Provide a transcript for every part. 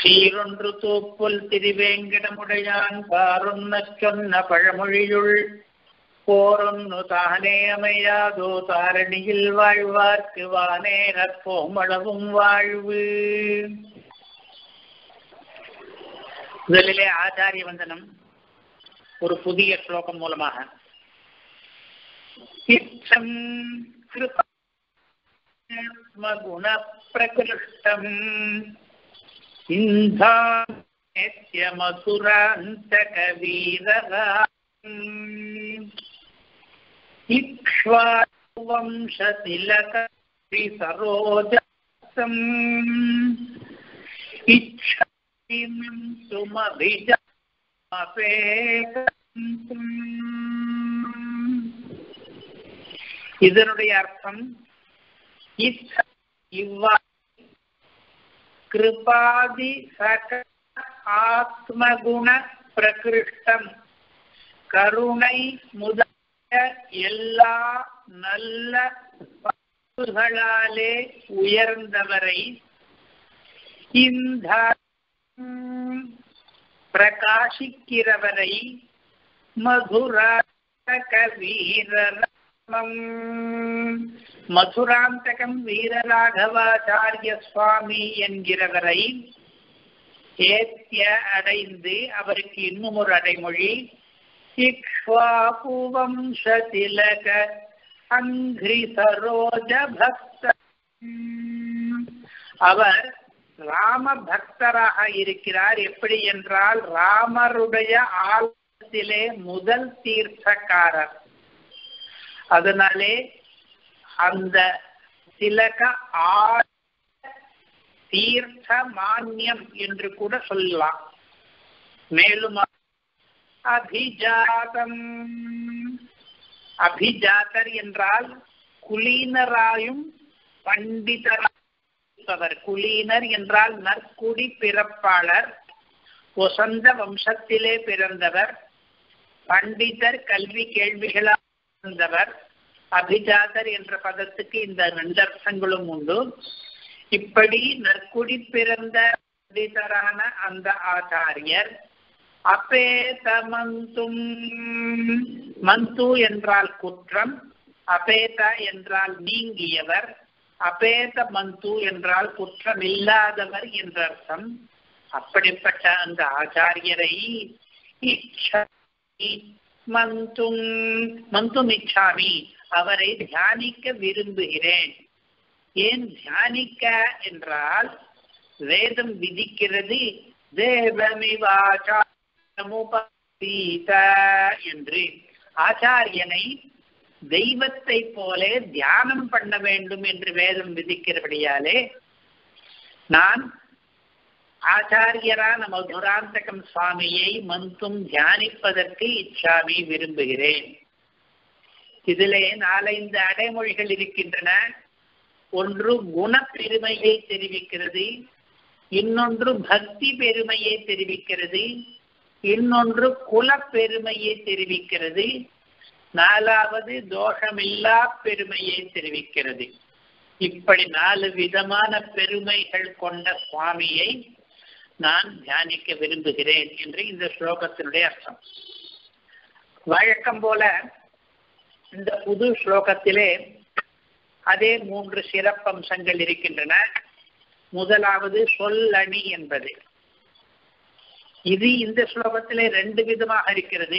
சீரொன்று தூப்புல் திருவேங்கடமுடையான் பாரொன்ன சொன்ன பழமொழியுள் போரொன்னு தானே அமையாதோ தாரணியில் வாழ்வார்க்கு வானேரப் போமளவும் வாழ்வு முதலிலே ஆச்சாரிய வந்தனம் ஒரு புதிய ஸ்லோகம் மூலமாக இச்சம் கிருபகுண பிரகிருஷ்டம் இந்தாத்ய மதுராந்தக வீரரா இக்ஷ்வாவம்சதிலகி சரோஜம் இச்சாமிம் சுமபிஜாபேகம் இதனுடைய அர்த்தம் இவ்வா கிருபாதி சக ஆத்மகுண பிரகிருஷ்டம் கருணை முதலிய எல்லா நல்ல பண்புகளாலே உயர்ந்தவரை இந்த பிரகாசிக்கிறவரை மதுராந்தக வீரராமம் மதுராந்தகம் வீரராகவாச்சாரிய சுவாமி என்கிறவரை ஏத்திய அடைந்து அவருக்கு இன்னும் ஒரு அடைமொழி இக்ஷ்வாபுவம்சதிலக அங்கிரி சரோஜ பக்த அவர் ராம பக்தராக இருக்கிறார் எப்படி என்றால் ராமருடைய ஆலயத்திலே முதல் தீர்த்தக்காரர் அதனாலே அந்த திலக ஆ தீர்த்த மானியம் என்று கூட சொல்லலாம் மேலும் அபிஜாதம் அபிஜாதர் என்றால் குலீனராயும் பண்டிதராய் குலீனர் என்றால் நற்குடி பிறப்பாளர் ஒசந்த வம்சத்திலே பிறந்தவர் பண்டிதர் கல்வி கேள்விகளால் பிறந்தவர் அபிஜாதர் என்ற பதத்துக்கு இந்த ரெண்டு அர்த்தங்களும் உண்டு இப்படி நற்குடி பிறந்த பண்டிதரான அந்த ஆச்சாரியர் அபேத மந்தும் மந்து என்றால் குற்றம் அபேத என்றால் நீங்கியவர் அபேத மந்து என்றால் குற்றம் இல்லாதவர் என்ற அர்த்தம் அப்படிப்பட்ட அந்த ஆச்சாரியரை மந்தும் மந்தும் இச்சாமி அவரை தியானிக்க விரும்புகிறேன் ஏன் தியானிக்க என்றால் வேதம் விதிக்கிறது தேவமிவாச்சா என்று ஆச்சாரியனை தெய்வத்தை போல தியானம் பண்ண வேண்டும் என்று வேதம் விதிக்கிறபடியாலே நான் ஆச்சாரியரான மதுராந்தகம் சுவாமியை மந்தும் தியானிப்பதற்கு இச்சாமி விரும்புகிறேன் இதிலே நாலைந்து அடைமொழிகள் இருக்கின்றன ஒன்று குணப்பெருமையை தெரிவிக்கிறது இன்னொன்று பக்தி பெருமையை தெரிவிக்கிறது இன்னொன்று குல பெருமையை தெரிவிக்கிறது நாலாவது தோஷமில்லா பெருமையை தெரிவிக்கிறது இப்படி நாலு விதமான பெருமைகள் கொண்ட சுவாமியை நான் தியானிக்க விரும்புகிறேன் என்று இந்த ஸ்லோகத்தினுடைய அர்த்தம் வழக்கம் போல இந்த புது ஸ்லோகத்திலே அதே மூன்று சிறப்பம்சங்கள் இருக்கின்றன முதலாவது சொல்லணி என்பது இது இந்த ஸ்லோகத்திலே ரெண்டு விதமாக இருக்கிறது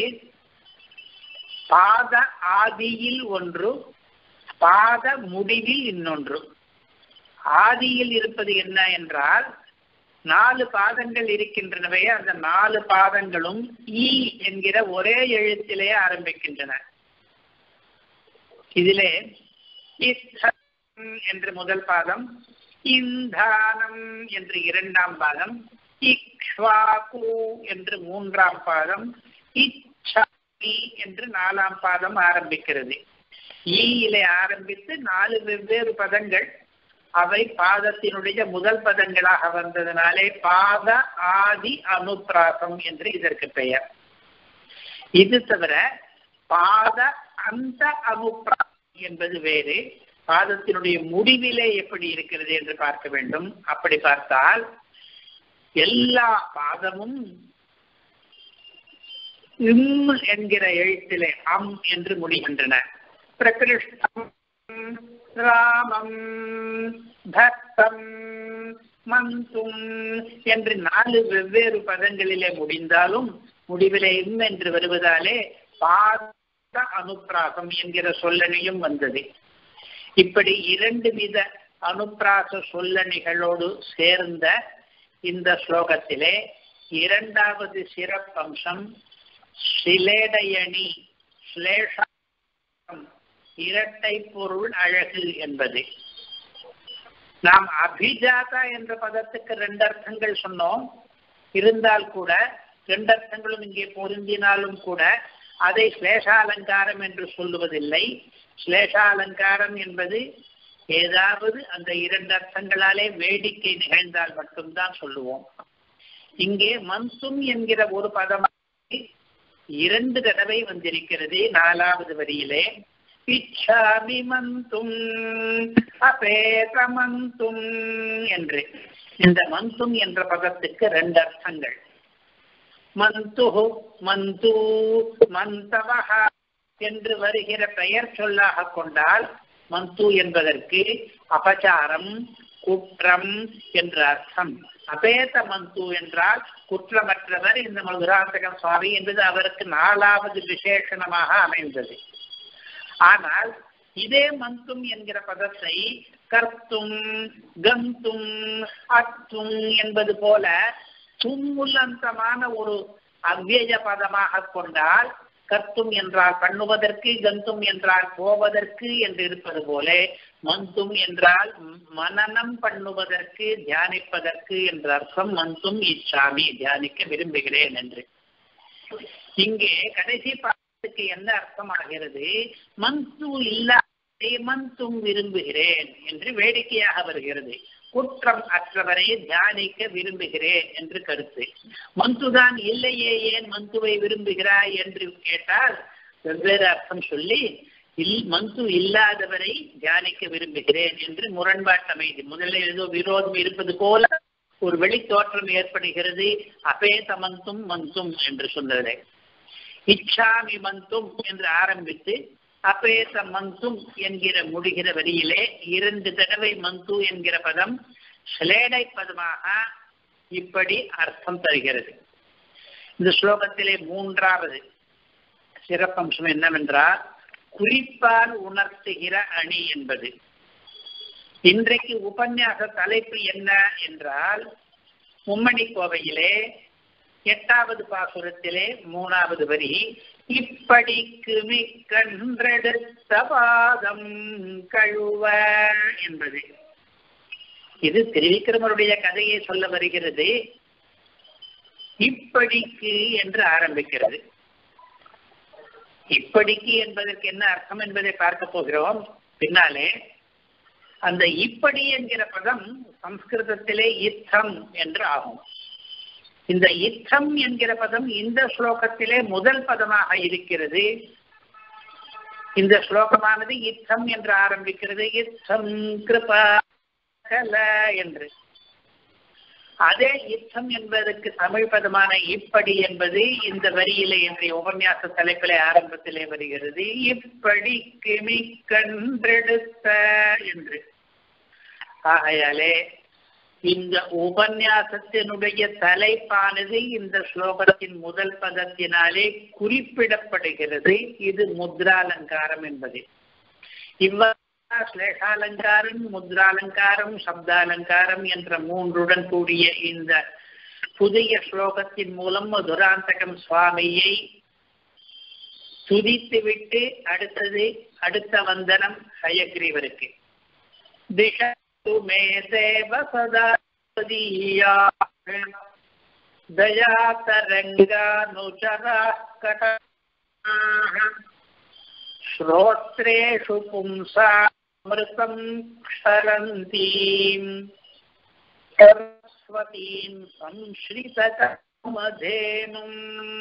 பாத ஆதியில் ஒன்று பாத முடிவில் இன்னொன்று ஆதியில் இருப்பது என்ன என்றால் நாலு பாதங்கள் இருக்கின்றனவே அந்த நாலு பாதங்களும் ஈ என்கிற ஒரே எழுத்திலே ஆரம்பிக்கின்றன இதிலே என்று முதல் பாதம் இந்தானம் என்று இரண்டாம் பாதம் இக்ஷ்வாகு என்று மூன்றாம் பாதம் இச்சாமி என்று நாலாம் பாதம் ஆரம்பிக்கிறது ஈயிலே ஆரம்பித்து நாலு வெவ்வேறு பதங்கள் அவை பாதத்தினுடைய முதல் பதங்களாக வந்ததனாலே பாத ஆதி அனுப்பிராசம் என்று இதற்கு பெயர் இது தவிர பாத அந்த அனுப்பிராசம் என்பது வேறு பாதத்தினுடைய முடிவிலே எப்படி இருக்கிறது என்று பார்க்க வேண்டும் அப்படி பார்த்தால் எல்லா பாதமும் இம் என்கிற எழுத்திலே அம் என்று முடிகின்றன பிரகிருஷ்டம் ராமம் பக்தம் மந்தும் என்று நாலு வெவ்வேறு பதங்களிலே முடிந்தாலும் முடிவிலே இம் என்று வருவதாலே பாத அனுப்பிராசம் என்கிற சொல்லணியும் வந்தது இப்படி இரண்டு வித அனுப்பிராச சொல்லணிகளோடு சேர்ந்த இந்த ஸ்லோகத்திலே இரண்டாவது சிறப்பம்சம் சிலேடையணி ஸ்லேஷம் இரட்டை பொருள் அழகு என்பது நாம் அபிஜாதா என்ற பதத்துக்கு ரெண்டு அர்த்தங்கள் சொன்னோம் இருந்தால் கூட ரெண்டு அர்த்தங்களும் இங்கே பொருந்தினாலும் கூட அதை ஸ்லேஷாலங்காரம் என்று சொல்லுவதில்லை ஸ்லேஷாலங்காரம் என்பது ஏதாவது அந்த இரண்டு அர்த்தங்களாலே வேடிக்கை நிகழ்ந்தால் மட்டும்தான் சொல்லுவோம் இங்கே மன்சும் என்கிற ஒரு பதம் இரண்டு தடவை வந்திருக்கிறது நாலாவது வரியிலே இச்சாமி மந்தும் அபேத மந்தும் என்று இந்த மந்தும் என்ற பதத்துக்கு ரெண்டு அர்த்தங்கள் மந்து மந்து மந்தவஹ என்று வருகிற பெயர் சொல்லாக கொண்டால் மந்து என்பதற்கு அபச்சாரம் குற்றம் என்ற அர்த்தம் அபேத மந்து என்றால் குற்றமற்றவர் இந்த மதுராந்தகம் சுவாமி என்பது அவருக்கு நாலாவது விசேஷணமாக அமைந்தது ஆனால் இதே மந்தும் என்கிற பதத்தை கர்த்தும் கந்தும் அத்தும் என்பது போல தும்முல்லந்தமான ஒரு அவ்விய பதமாக கொண்டால் கத்தும் என்றால் பண்ணுவதற்கு கந்தும் என்றால் போவதற்கு என்று இருப்பது போல மந்தும் என்றால் மனநம் பண்ணுவதற்கு தியானிப்பதற்கு என்ற அர்த்தம் மந்தும் இச்சாமி தியானிக்க விரும்புகிறேன் என்று இங்கே கடைசி பாடத்துக்கு என்ன அர்த்தமாகிறது மந்து இல்லாதே மந்தும் விரும்புகிறேன் என்று வேடிக்கையாக வருகிறது குற்றம் அற்றவரை தியானிக்க விரும்புகிறேன் என்று கருத்து மந்துதான் இல்லையே ஏன் மந்துவை விரும்புகிறாய் என்று கேட்டால் வெவ்வேறு அர்த்தம் சொல்லி இல் மந்து இல்லாதவரை தியானிக்க விரும்புகிறேன் என்று முரண்பாட்டமைது முதலில் ஏதோ விரோதம் இருப்பது போல ஒரு வெளி தோற்றம் ஏற்படுகிறது அபேத மந்தும் மந்தும் என்று சொன்னது இச்சாமி மந்தும் என்று ஆரம்பித்து அபேத மந்தும் என்கிற முடிகிற வரியிலே இரண்டு தடவை மந்து என்கிற பதம் சிலேடை பதமாக இப்படி அர்த்தம் தருகிறது இந்த ஸ்லோகத்திலே மூன்றாவது சிறப்பம்சம் என்னவென்றால் குறிப்பால் உணர்த்துகிற அணி என்பது இன்றைக்கு உபன்யாச தலைப்பு என்ன என்றால் மும்மணி கோவையிலே எட்டாவது பாசுரத்திலே மூணாவது வரி இப்படிக்கு மிக்கன்றெடுத்த பாதம் கழுவ என்பது இது திருவிக்கிரமருடைய கதையை சொல்ல வருகிறது இப்படிக்கு என்று ஆரம்பிக்கிறது இப்படிக்கு என்பதற்கு என்ன அர்த்தம் என்பதை பார்க்க போகிறோம் பின்னாலே அந்த இப்படி என்கிற பதம் சம்ஸ்கிருதத்திலே யுத்தம் என்று ஆகும் இந்த யுத்தம் என்கிற பதம் இந்த ஸ்லோகத்திலே முதல் பதமாக இருக்கிறது இந்த ஸ்லோகமானது யுத்தம் என்று ஆரம்பிக்கிறது யுத்தம் கிருபா கல என்று அதே யுத்தம் என்பதற்கு தமிழ் பதமான இப்படி என்பது இந்த வரியிலே இன்றைய உபன்யாச தலைப்பிலே ஆரம்பத்திலே வருகிறது இப்படி கிமி கன்றெடுத்த என்று ஆகையாலே இந்த உபன்யாசத்தினுடைய தலைப்பானது இந்த ஸ்லோகத்தின் முதல் பதத்தினாலே குறிப்பிடப்படுகிறது இது முத்ராலங்காரம் என்பது இவ்வாறு ஸ்லேஷாலங்காரம் முத்ராலங்காரம் சப்தாலங்காரம் என்ற மூன்றுடன் கூடிய இந்த புதிய ஸ்லோகத்தின் மூலம் மதுராந்தகம் சுவாமியை துதித்துவிட்டு அடுத்தது அடுத்த வந்தனம் ஹயக்ரீவருக்கு திஷத்து மே தேவ சதா தயா தரங்கானுச்சரா கட श्रोत्रेषु पुंसामृतम् क्षरन्तीम् सरस्वतीम् संश्ரிதமதேனும்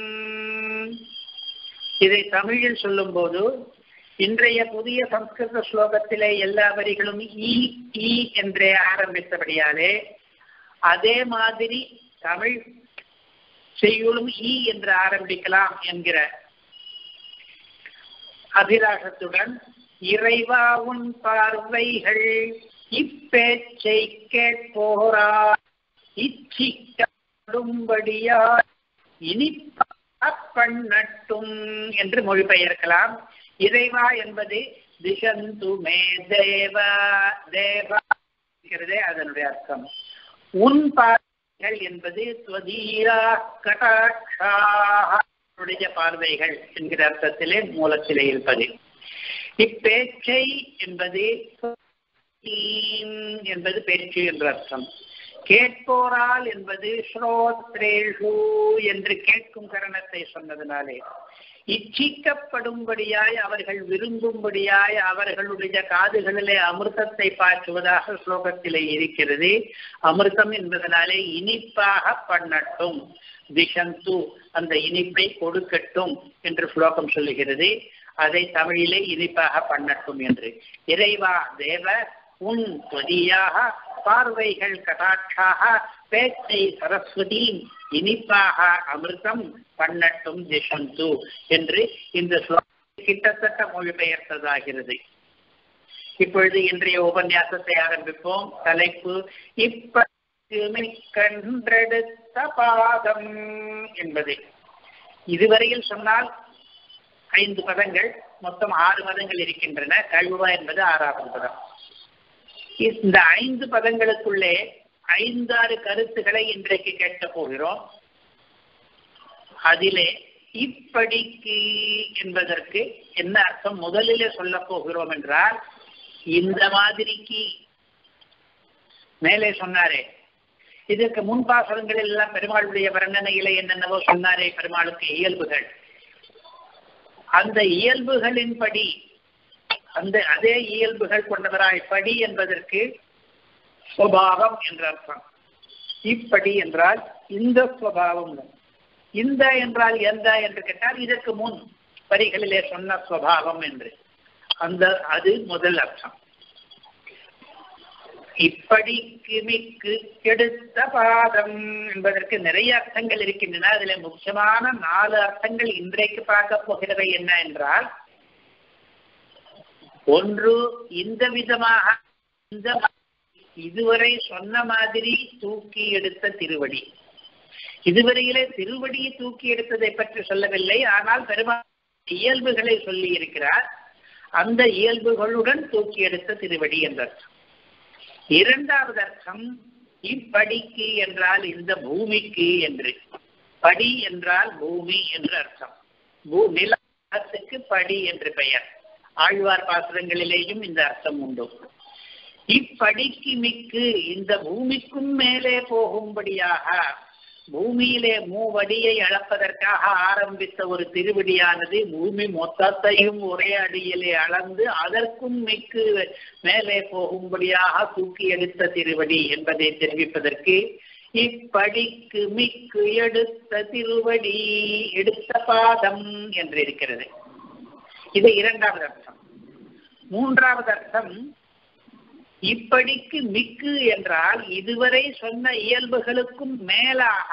இதை தமிழில் சொல்லும்போது இன்றைய புதிய சம்ஸ்கிருத ஸ்லோகத்திலே எல்லா வரிகளும் ஈ ஈ என்றே ஆரம்பித்தபடியாலே அதே மாதிரி தமிழ் செய்யுளும் ஈ என்று ஆரம்பிக்கலாம் என்கிற அபிலாஷத்துடன் இறைவா உன் பார்வைகள் இப்பேச்சை கேட்போரா இச்சிக்கப்படும்படியா இனி பண்ணட்டும் என்று மொழிபெயர்க்கலாம் இறைவா என்பது திசந்து மே தேவா தேவா இருக்கிறதே அதனுடைய அர்த்தம் உன் பார்வைகள் என்பது ஸ்வதீரா கடாட்சாடைய பார்வைகள் என்கிற அர்த்தத்திலே மூலத்திலே இருப்பது இப்பேச்சை என்பது என்பது பேச்சு என்ற அர்த்தம் கேட்போரால் என்பது ஸ்ரோத்ரேஷு என்று கேட்கும் கரணத்தை சொன்னதுனாலே இச்சிக்கப்படும்படியாய் அவர்கள் விரும்பும்படியாய் அவர்களுடைய காதுகளிலே அமிர்தத்தை பாய்ச்சுவதாக ஸ்லோகத்திலே இருக்கிறது அமிர்தம் என்பதனாலே இனிப்பாக பண்ணட்டும் திஷந்து அந்த இனிப்பை கொடுக்கட்டும் என்று ஸ்லோகம் சொல்லுகிறது அதை தமிழிலே இனிப்பாக பண்ணட்டும் என்று இறைவா தேவ உன் தொதியாக பார்வைகள் கடாட்சாக பேச்சை சரஸ்வதி இனிப்பாக அமிர்தம் பண்ணட்டும் திஷந்து என்று இந்த கிட்டத்தட்ட மொழிபெயர்த்ததாகிறது இப்பொழுது இன்றைய உபன்யாசத்தை ஆரம்பிப்போம் தலைப்பு இப்ப கன்றெடுத்த பாதம் என்பது இதுவரையில் சொன்னால் ஐந்து பதங்கள் மொத்தம் ஆறு பதங்கள் இருக்கின்றன கழுவா என்பது ஆறாவது பதம் இந்த ஐந்து பதங்களுக்குள்ளே ஐந்தாறு கருத்துக்களை இன்றைக்கு கேட்க போகிறோம் அதிலே இப்படிக்கு என்பதற்கு என்ன அர்த்தம் முதலிலே சொல்ல போகிறோம் என்றால் இந்த மாதிரிக்கு மேலே சொன்னாரே இதற்கு முன்பாசனங்களில் எல்லாம் பெருமாளுடைய வர்ணனையில என்னென்னவோ சொன்னாரே பெருமாளுக்கு இயல்புகள் அந்த இயல்புகளின்படி அந்த அதே இயல்புகள் கொண்டவராய் படி என்பதற்கு சுவாவம் என்ற அர்த்தம் இப்படி என்றால் இந்த சுவாவம் இந்த என்றால் எந்த என்று கேட்டால் இதற்கு முன் வரிகளிலே சொன்ன சுவாவம் என்று அந்த அது முதல் அர்த்தம் இப்படிக்கு மிக்கு எடுத்த பாதம் என்பதற்கு நிறைய அர்த்தங்கள் இருக்கின்றன அதுல முக்கியமான நாலு அர்த்தங்கள் இன்றைக்கு பார்க்க போகிறவை என்ன என்றால் ஒன்று இந்த விதமாக இந்த இதுவரை சொன்ன மாதிரி தூக்கி எடுத்த திருவடி இதுவரையிலே திருவடியை தூக்கி எடுத்ததை பற்றி சொல்லவில்லை ஆனால் பெருமா இயல்புகளை சொல்லி இருக்கிறார் அந்த இயல்புகளுடன் தூக்கி எடுத்த திருவடி என்ற அர்த்தம் இரண்டாவது அர்த்தம் இப்படிக்கு என்றால் இந்த பூமிக்கு என்று படி என்றால் பூமி என்று அர்த்தம் பூ நிலத்துக்கு படி என்று பெயர் ஆழ்வார் பாசுரங்களிலேயும் இந்த அர்த்தம் உண்டு இப்படிக்கு மிக்கு இந்த பூமிக்கும் மேலே போகும்படியாக பூமியிலே மூவடியை அளப்பதற்காக ஆரம்பித்த ஒரு திருவடியானது பூமி மொத்தத்தையும் ஒரே அடியிலே அளந்து அதற்கும் மிக்கு மேலே போகும்படியாக தூக்கி எடுத்த திருவடி என்பதை தெரிவிப்பதற்கு இப்படிக்கு மிக்கு எடுத்த திருவடி எடுத்த பாதம் என்று இருக்கிறது இது இரண்டாவது அர்த்தம் மூன்றாவது அர்த்தம் இப்படிக்கு மிக்கு என்றால் இதுவரை சொன்ன இயல்புகளுக்கும் மேலாக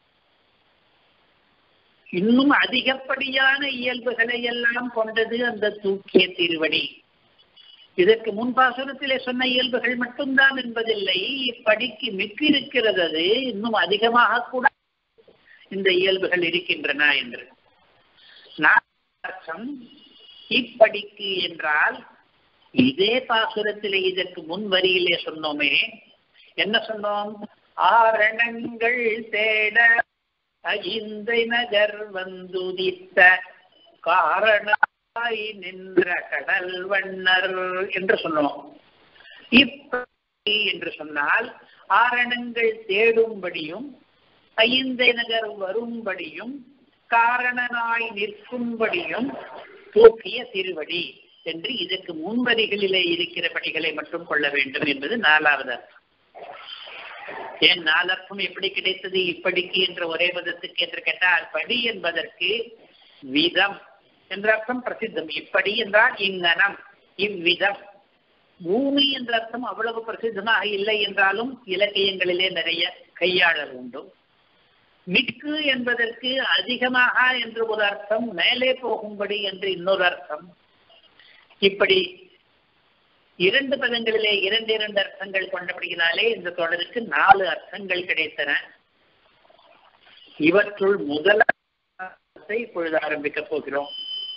இன்னும் அதிகப்படியான இயல்புகளை எல்லாம் கொண்டது அந்த தூக்கிய திருவடி இதற்கு முன்பாசுரத்திலே சொன்ன இயல்புகள் மட்டும்தான் என்பதில்லை இப்படிக்கு மிக்கு இருக்கிறது அது இன்னும் அதிகமாக கூட இந்த இயல்புகள் இருக்கின்றன என்று அர்த்தம் இப்படிக்கு என்றால் இதே பாசுரத்திலே இதற்கு முன் வரியிலே சொன்னோமே என்ன சொன்னோம் ஆரணங்கள் தேட அகிந்தை நகர் வந்துதித்த காரணாய் நின்ற கடல் வண்ணர் என்று சொன்னோம் இப்படி என்று சொன்னால் ஆரணங்கள் தேடும்படியும் ஐந்தை நகர் வரும்படியும் காரணனாய் நிற்கும்படியும் தூக்கிய திருவடி என்று இதற்கு முன்வரிகளிலே இருக்கிற படிகளை மட்டும் கொள்ள வேண்டும் என்பது நாலாவது அர்த்தம் ஏன் நாலர்த்தம் எப்படி கிடைத்தது இப்படிக்கு என்ற ஒரே பதத்துக்கு என்று கேட்டால் படி என்பதற்கு விதம் என்ற அர்த்தம் பிரசித்தம் இப்படி என்றால் இங்கனம் இவ்விதம் பூமி என்ற அர்த்தம் அவ்வளவு பிரசித்தமாக இல்லை என்றாலும் இலக்கியங்களிலே நிறைய கையாளல் உண்டு மிக்கு என்பதற்கு அதிகமாக என்று ஒரு அர்த்தம் மேலே போகும்படி என்று இன்னொரு அர்த்தம் இப்படி இரண்டு பதங்களிலே இரண்டு இரண்டு அர்த்தங்கள் கொண்டபடியினாலே இந்த தொடருக்கு நாலு அர்த்தங்கள் கிடைத்தன இவற்றுள் முதலாக இப்பொழுது ஆரம்பிக்கப் போகிறோம்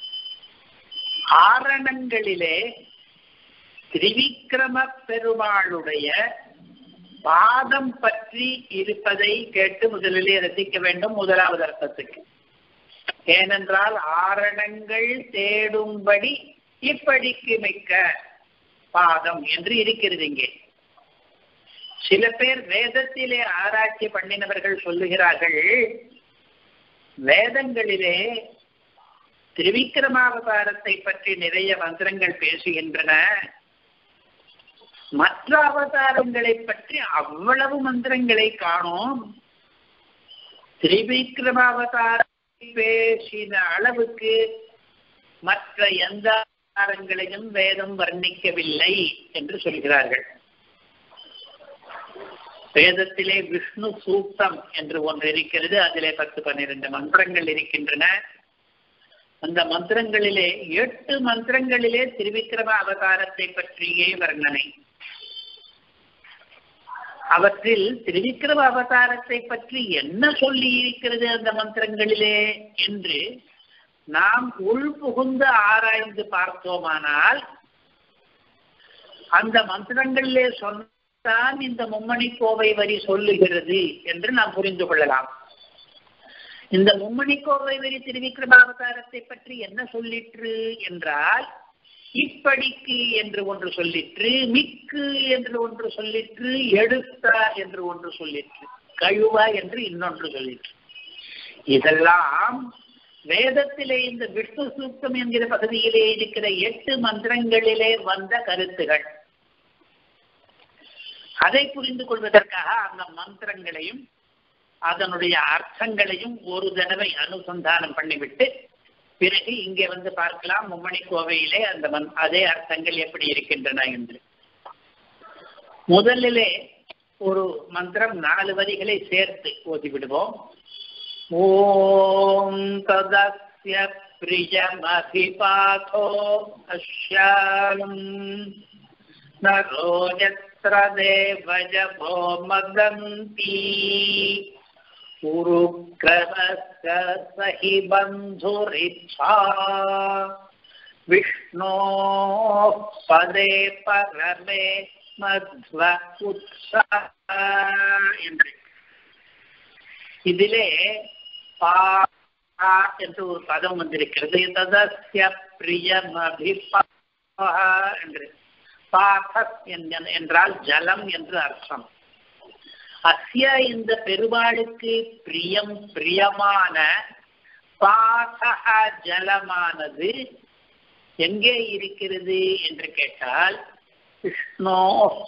ஆரணங்களிலே திரிவிக்ரம பெருமாளுடைய பாதம் பற்றி இருப்பதை கேட்டு முதலிலே ரசிக்க வேண்டும் முதலாவது அர்த்தத்துக்கு ஏனென்றால் ஆரணங்கள் தேடும்படி இப்படிக்கு மிக்க பாதம் என்று இருக்கிறது இங்கே சில பேர் வேதத்திலே ஆராய்ச்சி பண்ணினவர்கள் சொல்லுகிறார்கள் வேதங்களிலே திரிவிக்ரமாவதாரத்தை பற்றி நிறைய மந்திரங்கள் பேசுகின்றன மற்ற அவதாரங்களை பற்றி அவ்வளவு மந்திரங்களை காணோம் திரிவிக்ரமாவதாரத்தை பேசின அளவுக்கு மற்ற எந்த அவதாரங்களையும் வேதம் வர்ணிக்கவில்லை என்று சொல்கிறார்கள் வேதத்திலே விஷ்ணு சூக்தம் என்று ஒன்று இருக்கிறது அதிலே பத்து பன்னிரண்டு மந்திரங்கள் இருக்கின்றன அந்த மந்திரங்களிலே எட்டு மந்திரங்களிலே திருவிக்கிரம அவதாரத்தை பற்றியே வர்ணனை அவற்றில் திருவிக்கிரம அவதாரத்தை பற்றி என்ன சொல்லி இருக்கிறது அந்த மந்திரங்களிலே என்று நாம் உள் புகுந்து ஆராய்ந்து பார்த்தோமானால் அந்த மந்திரங்களிலே சொன்னதான் இந்த மும்மணி கோவை வரி சொல்லுகிறது என்று நாம் புரிந்து கொள்ளலாம் இந்த மும்மணி கோவை வரி திருவிக்ரமாவதாரத்தை பற்றி என்ன சொல்லிற்று என்றால் இப்படிக்கு என்று ஒன்று சொல்லிற்று மிக்கு என்று ஒன்று சொல்லிற்று எடுத்த என்று ஒன்று சொல்லிற்று கழுவ என்று இன்னொன்று சொல்லிற்று இதெல்லாம் வேதத்திலே இந்த விஷ்ணு சூக்தம் என்கிற பகுதியிலே இருக்கிற எட்டு மந்திரங்களிலே வந்த கருத்துகள் அதை புரிந்து கொள்வதற்காக அந்த மந்திரங்களையும் அதனுடைய அர்த்தங்களையும் ஒரு தடவை அனுசந்தானம் பண்ணிவிட்டு பிறகு இங்கே வந்து பார்க்கலாம் மும்மணி கோவையிலே அந்த மந் அதே அர்த்தங்கள் எப்படி இருக்கின்றன என்று முதலிலே ஒரு மந்திரம் நாலு வரிகளை சேர்த்து ஓதிவிடுவோம் ஓம் ததஸ்ய பிரியமதிபாதோ அஷ்யாலும் நரோ यत्र देवजभो मदन्ति उरुक्रमस्य सहि बन्धुरिच्छा विष्णोः पदे परमे மத்வ உத்ஸா என்று இதிலே பா என்று ஒரு பதம் வந்திருக்கிறது ததஸ்ய பிரியம் என்று பாதஸ் என்றால் ஜலம் என்று அர்த்தம் அஸ்ய இந்த பெருமாளுக்கு பிரியம் பிரியமான பாதக ஜலமானது எங்கே இருக்கிறது என்று கேட்டால் விஷ்ணோ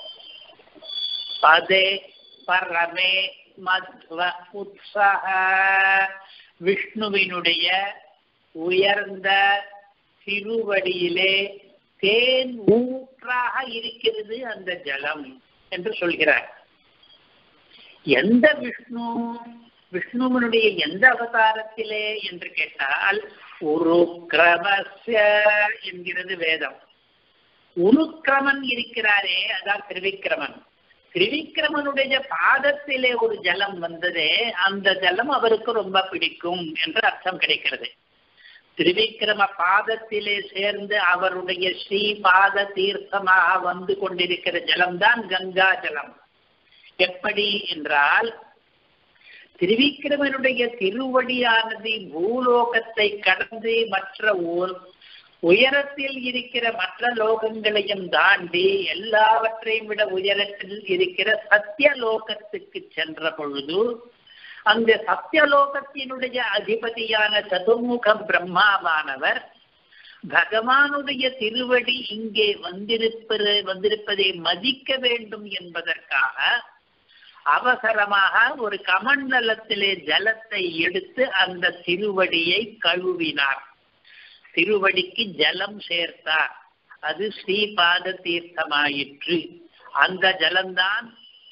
பதே பரமே மத்வ உற்சாக விஷ்ணுவினுடைய உயர்ந்த திருவடியிலே தேன் ஊற்றாக இருக்கிறது அந்த ஜலம் என்று சொல்கிறார் எந்த விஷ்ணு விஷ்ணுவனுடைய எந்த அவதாரத்திலே என்று கேட்டால் ஒரு கிரமஸ்ய என்கிறது வேதம் உருக்கிரமன் இருக்கிறாரே அதான் திரிவிக்கிரமன் திரிவிக்கிரமனுடைய பாதத்திலே ஒரு ஜலம் வந்ததே அந்த ஜலம் அவருக்கு ரொம்ப பிடிக்கும் என்று அர்த்தம் கிடைக்கிறது திரிவிக்கிரம பாதத்திலே சேர்ந்து அவருடைய ஸ்ரீ பாத தீர்த்தமாக வந்து கொண்டிருக்கிற ஜலம்தான் கங்கா ஜலம் எப்படி என்றால் திருவிக்கிரமனுடைய திருவடியானது பூலோகத்தை கடந்து மற்ற உயரத்தில் இருக்கிற மற்ற லோகங்களையும் தாண்டி எல்லாவற்றையும் விட உயரத்தில் இருக்கிற சத்தியலோகத்துக்கு சென்ற பொழுது அந்த சத்தியலோகத்தினுடைய அதிபதியான சதுர்முக பிரம்மாவானவர் பகவானுடைய திருவடி இங்கே வந்திருப்பது வந்திருப்பதை மதிக்க வேண்டும் என்பதற்காக அவசரமாக ஒரு கமண்டலத்திலே ஜலத்தை எடுத்து அந்த திருவடியை கழுவினார் திருவடிக்கு ஜலம் சேர்த்தார் அது ஸ்ரீபாத தீர்த்தமாயிற்று அந்த ஜலம்தான்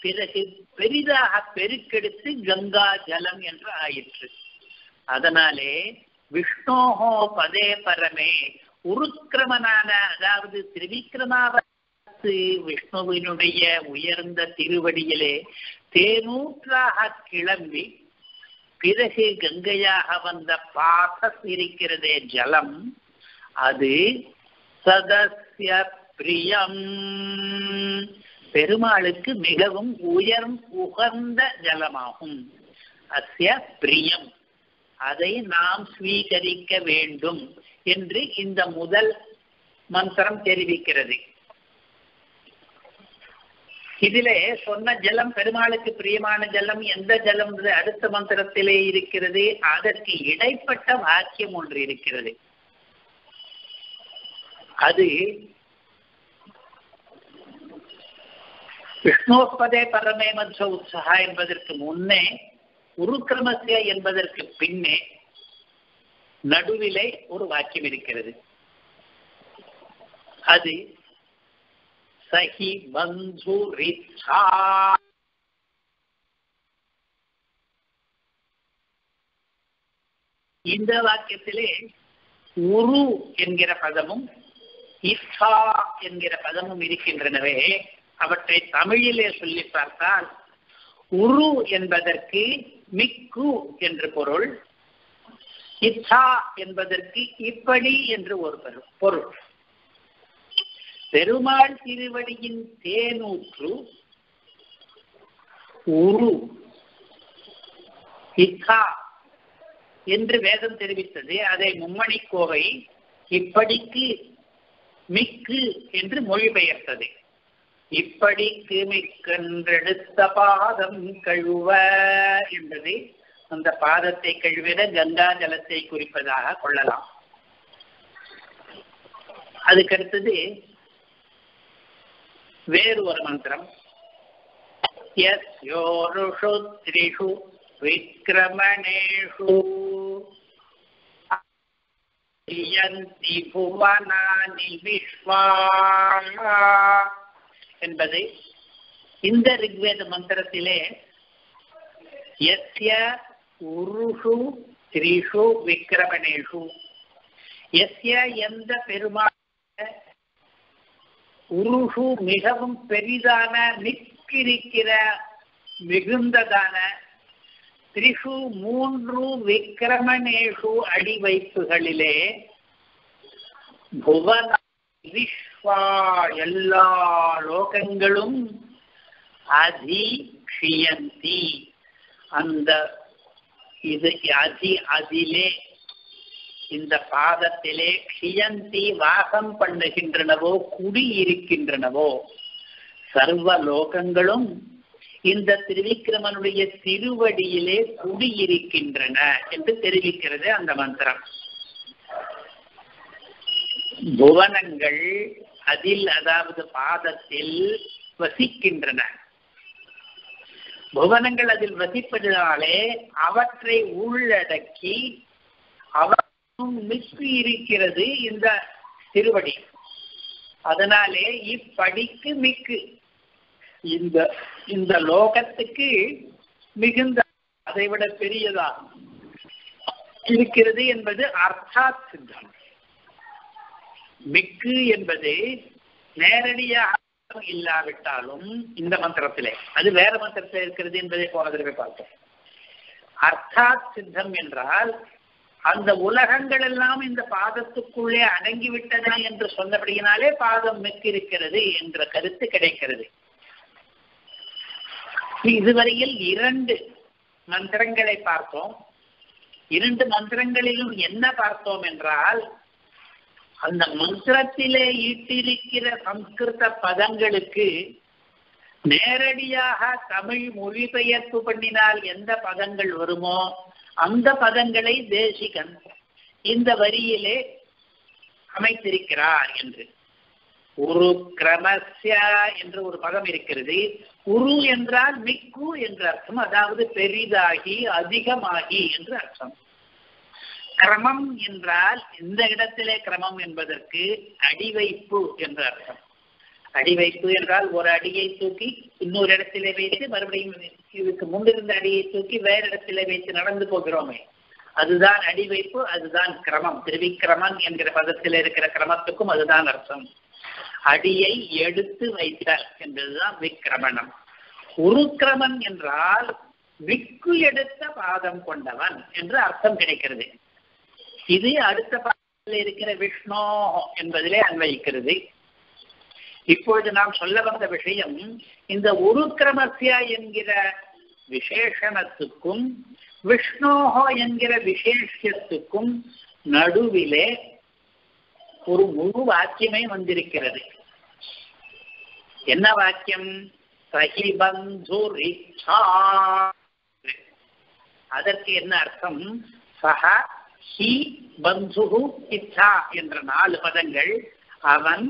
பிறகு பெரிதாக பெருக்கெடுத்து கங்கா ஜலம் என்று ஆயிற்று அதனாலே விஷ்ணோஹோ பதே பரமே உருக்கிரமனான அதாவது திரிவிக்ரமாவத்து விஷ்ணுவினுடைய உயர்ந்த திருவடியிலே தேனூற்றாக கிளம்பி பிறகு கங்கையாக வந்த பாசஸ் இருக்கிறதே ஜலம் அது சதஸ்ய பிரியம் பெருமாளுக்கு மிகவும் உயர் உகந்த ஜலமாகும் அஸ்ய பிரியம் அதை நாம் ஸ்வீகரிக்க வேண்டும் என்று இந்த முதல் மந்திரம் தெரிவிக்கிறது இதிலே சொன்ன ஜலம் பெருமாளுக்கு பிரியமான ஜலம் எந்த ஜலம் அடுத்த மந்திரத்திலே இருக்கிறது அதற்கு இடைப்பட்ட வாக்கியம் ஒன்று இருக்கிறது அது விஷ்ணோஸ்பதே பரமே மத்ச உற்சகா என்பதற்கு முன்னே உருக்கிரமசிய என்பதற்கு பின்னே நடுவிலே ஒரு வாக்கியம் இருக்கிறது அது சஹி பந்து ரிச்சா இந்த வாக்கியத்திலே உரு என்கிற பதமும் இஸ்ஸா என்கிற பதமும் இருக்கின்றனவே அவற்றை தமிழிலே சொல்லி பார்த்தால் உரு என்பதற்கு மிக்கு என்று பொருள் இச்சா என்பதற்கு இப்படி என்று ஒரு பொருள் பெருமாள் திருவடியின் தேனூற்று உரு இச்சா என்று வேதம் தெரிவித்தது அதை மும்மணி கோவை இப்படிக்கு மிக்கு என்று மொழிபெயர்த்தது இப்படிக்கு மிக்கென்றெடுத்த பாதம் கழுவ என்பது அந்த பாதத்தை கழுவிட கங்கா ஜலத்தை குறிப்பதாக கொள்ளலாம் அதுக்கடுத்தது வேறு ஒரு மந்திரம் யோருஷு த்ரிஷு விக்கிரமணேஷு யந்தி புவனானி விஸ்வா என்பது இந்த ரிக்வேத மந்திரத்திலே எஸ்ய உருஷு த்ரிஷு விக்கிரமணேஷு எஸ்ய எந்த பெருமாள் உருஷு மிகவும் பெரிதான மிக்கிருக்கிற மிகுந்ததான திரிஷு மூன்று விக்கிரமணேஷு அடி வைப்புகளிலே புவன விஸ்வா எல்லா லோகங்களும் அதிக்ஷியந்தி அந்த இது அதி அதிலே இந்த பாதத்திலே க்ஷியந்தி வாசம் பண்ணுகின்றனவோ குடியிருக்கின்றனவோ சர்வ லோகங்களும் இந்த திருவிக்கிரமனுடைய திருவடியிலே குடியிருக்கின்றன என்று தெரிவிக்கிறது அந்த மந்திரம் புவனங்கள் அதில் அதாவது பாதத்தில் வசிக்கின்றன புவனங்கள் அதில் வசிப்பதனாலே அவற்றை உள்ளடக்கி அவற்றும் மிக்கு இருக்கிறது இந்த திருவடி அதனாலே இப்படிக்கு மிக்கு இந்த இந்த லோகத்துக்கு மிகுந்த அதை விட பெரியதாகும் இருக்கிறது என்பது அர்த்தாத் சித்தம் மிக்கு என்பது நேரடியாக இல்லாவிட்டாலும் இந்த மந்திரத்திலே அது வேற மந்திரத்தில் இருக்கிறது என்பதை போன தடவை பார்த்தோம் அர்த்தாத் சித்தம் என்றால் அந்த உலகங்கள் எல்லாம் இந்த பாதத்துக்குள்ளே அடங்கிவிட்டதா என்று சொன்னபடியினாலே பாதம் மிக்கிருக்கிறது என்ற கருத்து கிடைக்கிறது இதுவரையில் இரண்டு மந்திரங்களை பார்த்தோம் இரண்டு மந்திரங்களிலும் என்ன பார்த்தோம் என்றால் அந்த மந்திரத்திலே ஈட்டிருக்கிற சம்ஸ்கிருத பதங்களுக்கு நேரடியாக தமிழ் மொழிபெயர்ப்பு பண்ணினால் எந்த பதங்கள் வருமோ அந்த பதங்களை தேசிகன் இந்த வரியிலே அமைத்திருக்கிறார் என்று உரு கிரமஸ்ய என்று ஒரு பதம் இருக்கிறது உரு என்றால் மிக்கு என்று அர்த்தம் அதாவது பெரிதாகி அதிகமாகி என்று அர்த்தம் கிரமம் என்றால் இந்த இடத்திலே கிரமம் என்பதற்கு அடிவைப்பு என்று அர்த்தம் அடி வைப்பு என்றால் ஒரு அடியை தூக்கி இன்னொரு இடத்திலே வைத்து மறுபடியும் இதுக்கு முன்னிருந்த அடியை தூக்கி வேற இடத்திலே வைத்து நடந்து போகிறோமே அதுதான் அடி வைப்பு அதுதான் கிரமம் திருவிக்கிரமன் என்கிற பதத்தில் இருக்கிற கிரமத்துக்கும் அதுதான் அர்த்தம் அடியை எடுத்து வைத்தல் என்பதுதான் விக்கிரமணம் உருக்கிரமன் என்றால் விக்கு எடுத்த பாதம் கொண்டவன் என்று அர்த்தம் கிடைக்கிறது இது அடுத்த பாதத்தில் இருக்கிற விஷ்ணு என்பதிலே அன்வயிக்கிறது இப்பொழுது நாம் சொல்ல வந்த விஷயம் இந்த உருக்கிரமசிய என்கிற விசேஷணத்துக்கும் விஷ்ணோஹோ என்கிற விசேஷத்துக்கும் நடுவிலே ஒரு முழு வாக்கியமே வந்திருக்கிறது என்ன வாக்கியம் சகிபந்துரிச்சா அதற்கு என்ன அர்த்தம் சஹ ஹி பந்து இச்சா என்ற நாலு பதங்கள் அவன்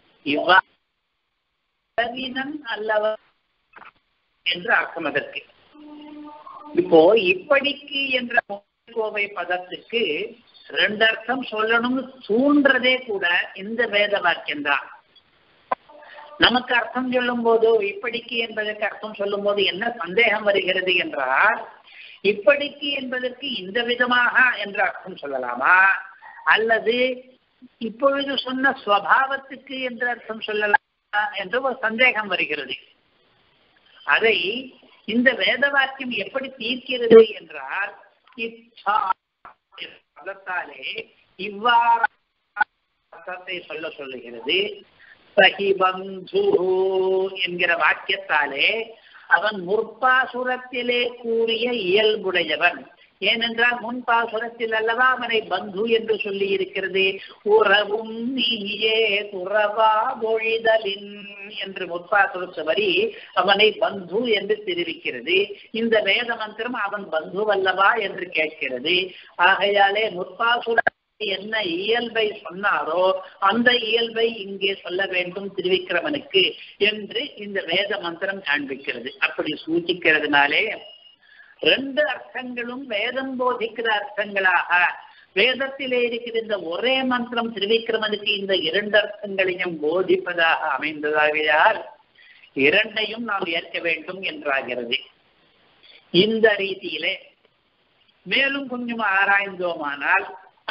இவ்வளவினன் அல்லவன் என்று அர்த்தம் அதற்கு இப்போ இப்படிக்கு என்ற கோவை பதத்துக்கு ரெண்டு அர்த்தம் சொல்லணும்னு தூண்டுறதே கூட இந்த வேத வாக்கியம் தான் நமக்கு அர்த்தம் சொல்லும் போது இப்படிக்கு என்பதற்கு அர்த்தம் சொல்லும் போது என்ன சந்தேகம் வருகிறது என்றால் இப்படிக்கு என்பதற்கு இந்த விதமாக என்ற அர்த்தம் சொல்லலாமா அல்லது இப்பொழுது சொன்ன ஸ்வபாவத்துக்கு என்ற அர்த்தம் சொல்லலாமா என்ற ஒரு சந்தேகம் வருகிறது அதை இந்த வேத வாக்கியம் எப்படி தீர்க்கிறது என்றால் இச்சா பதத்தாலே இவ்வாறு அர்த்தத்தை சொல்ல சொல்லுகிறது சகிபந்து என்கிற வாக்கியத்தாலே அவன் முற்பாசுரத்திலே கூறிய இயல்புடையவன் ஏனென்றால் முன்பாசுரத்தில் அல்லவா அவனை பந்து என்று சொல்லி இருக்கிறது உறவும் நீயே துறவா மொழிதலின் என்று முற்பாசுரத்து வரி அவனை பந்து என்று தெரிவிக்கிறது இந்த வேத மந்திரம் அவன் பந்து அல்லவா என்று கேட்கிறது ஆகையாலே முற்பாசுர என்ன இயல்பை சொன்னாரோ அந்த இயல்பை இங்கே சொல்ல வேண்டும் திருவிக்கிரமனுக்கு என்று இந்த வேத மந்திரம் காண்பிக்கிறது அப்படி சூச்சிக்கிறதுனாலே ரெண்டு அர்த்தங்களும் வேதம் போதிக்கிற அர்த்தங்களாக வேதத்திலே இருக்கிற இந்த ஒரே மந்திரம் திருவிக்கிரமனுக்கு இந்த இரண்டு அர்த்தங்களையும் போதிப்பதாக அமைந்ததாகையால் இரண்டையும் நாம் ஏற்க வேண்டும் என்றாகிறது இந்த ரீதியிலே மேலும் கொஞ்சம் ஆராய்ந்தோமானால்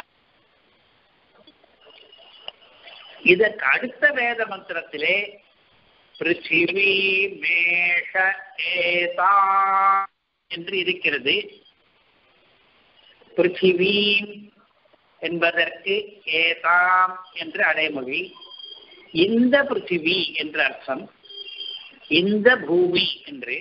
இதற்கு அடுத்த வேத மந்திரத்திலே பிருத்திவி மேஷ ஏதா என்று இருக்கிறது பிருத்திவி என்பதற்கு ஏதாம் என்று அடைமொழி இந்த பிருத்திவி என்ற அர்த்தம் இந்த பூமி என்று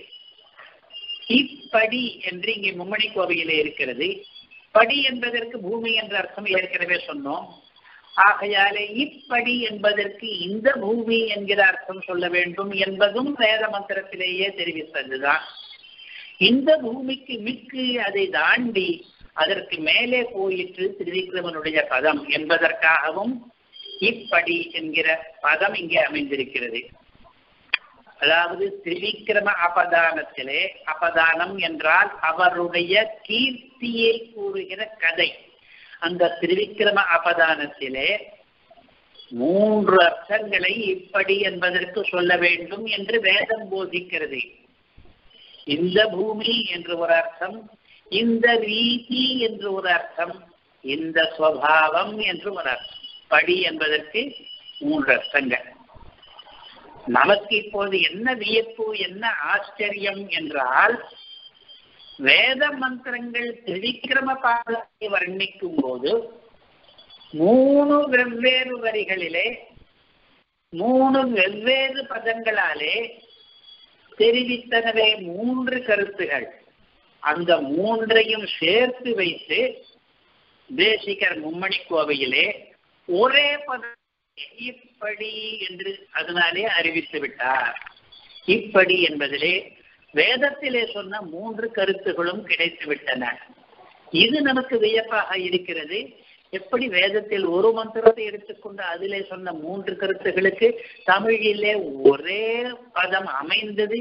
இப்படி என்று இங்கே மும்மணி கோவையிலே இருக்கிறது படி என்பதற்கு பூமி என்ற அர்த்தம் ஏற்கனவே சொன்னோம் ஆகையாலே இப்படி என்பதற்கு இந்த பூமி என்கிற அர்த்தம் சொல்ல வேண்டும் என்பதும் வேத மந்திரத்திலேயே தெரிவித்ததுதான் இந்த பூமிக்கு மிக்கு அதை தாண்டி அதற்கு மேலே போயிற்று திருவிக்கிரமனுடைய பதம் என்பதற்காகவும் இப்படி என்கிற பதம் இங்கே அமைந்திருக்கிறது அதாவது திரிவிக்கிரம அபதானத்திலே அபதானம் என்றால் அவருடைய கீர்த்தியை கூறுகிற கதை அந்த திருவிக்கிரம அபதானத்திலே மூன்று அர்த்தங்களை இப்படி என்பதற்கு சொல்ல வேண்டும் என்று வேதம் போதிக்கிறது இந்த பூமி என்று ஒரு அர்த்தம் இந்த ரீதி என்று ஒரு அர்த்தம் இந்த சுவாவம் என்று ஒரு அர்த்தம் படி என்பதற்கு மூன்று அர்த்தங்கள் நமக்கு இப்போது என்ன வியப்பு என்ன ஆச்சரியம் என்றால் வேத மந்திரங்கள் திரிக்கிரம பாதத்தை வர்ணிக்கும் போது மூணு வெவ்வேறு வரிகளிலே மூணு வெவ்வேறு பதங்களாலே தெரிவித்தனவே மூன்று கருத்துகள் அந்த மூன்றையும் சேர்த்து வைத்து தேசிகர் மும்மணி கோவையிலே ஒரே பதம் இப்படி என்று அதனாலே அறிவித்து விட்டார் இப்படி என்பதிலே வேதத்திலே சொன்ன மூன்று கருத்துகளும் கிடைத்து விட்டன இது நமக்கு வியப்பாக இருக்கிறது எப்படி வேதத்தில் ஒரு மந்திரத்தை எடுத்துக்கொண்டு அதிலே சொன்ன மூன்று கருத்துகளுக்கு தமிழிலே ஒரே பதம் அமைந்தது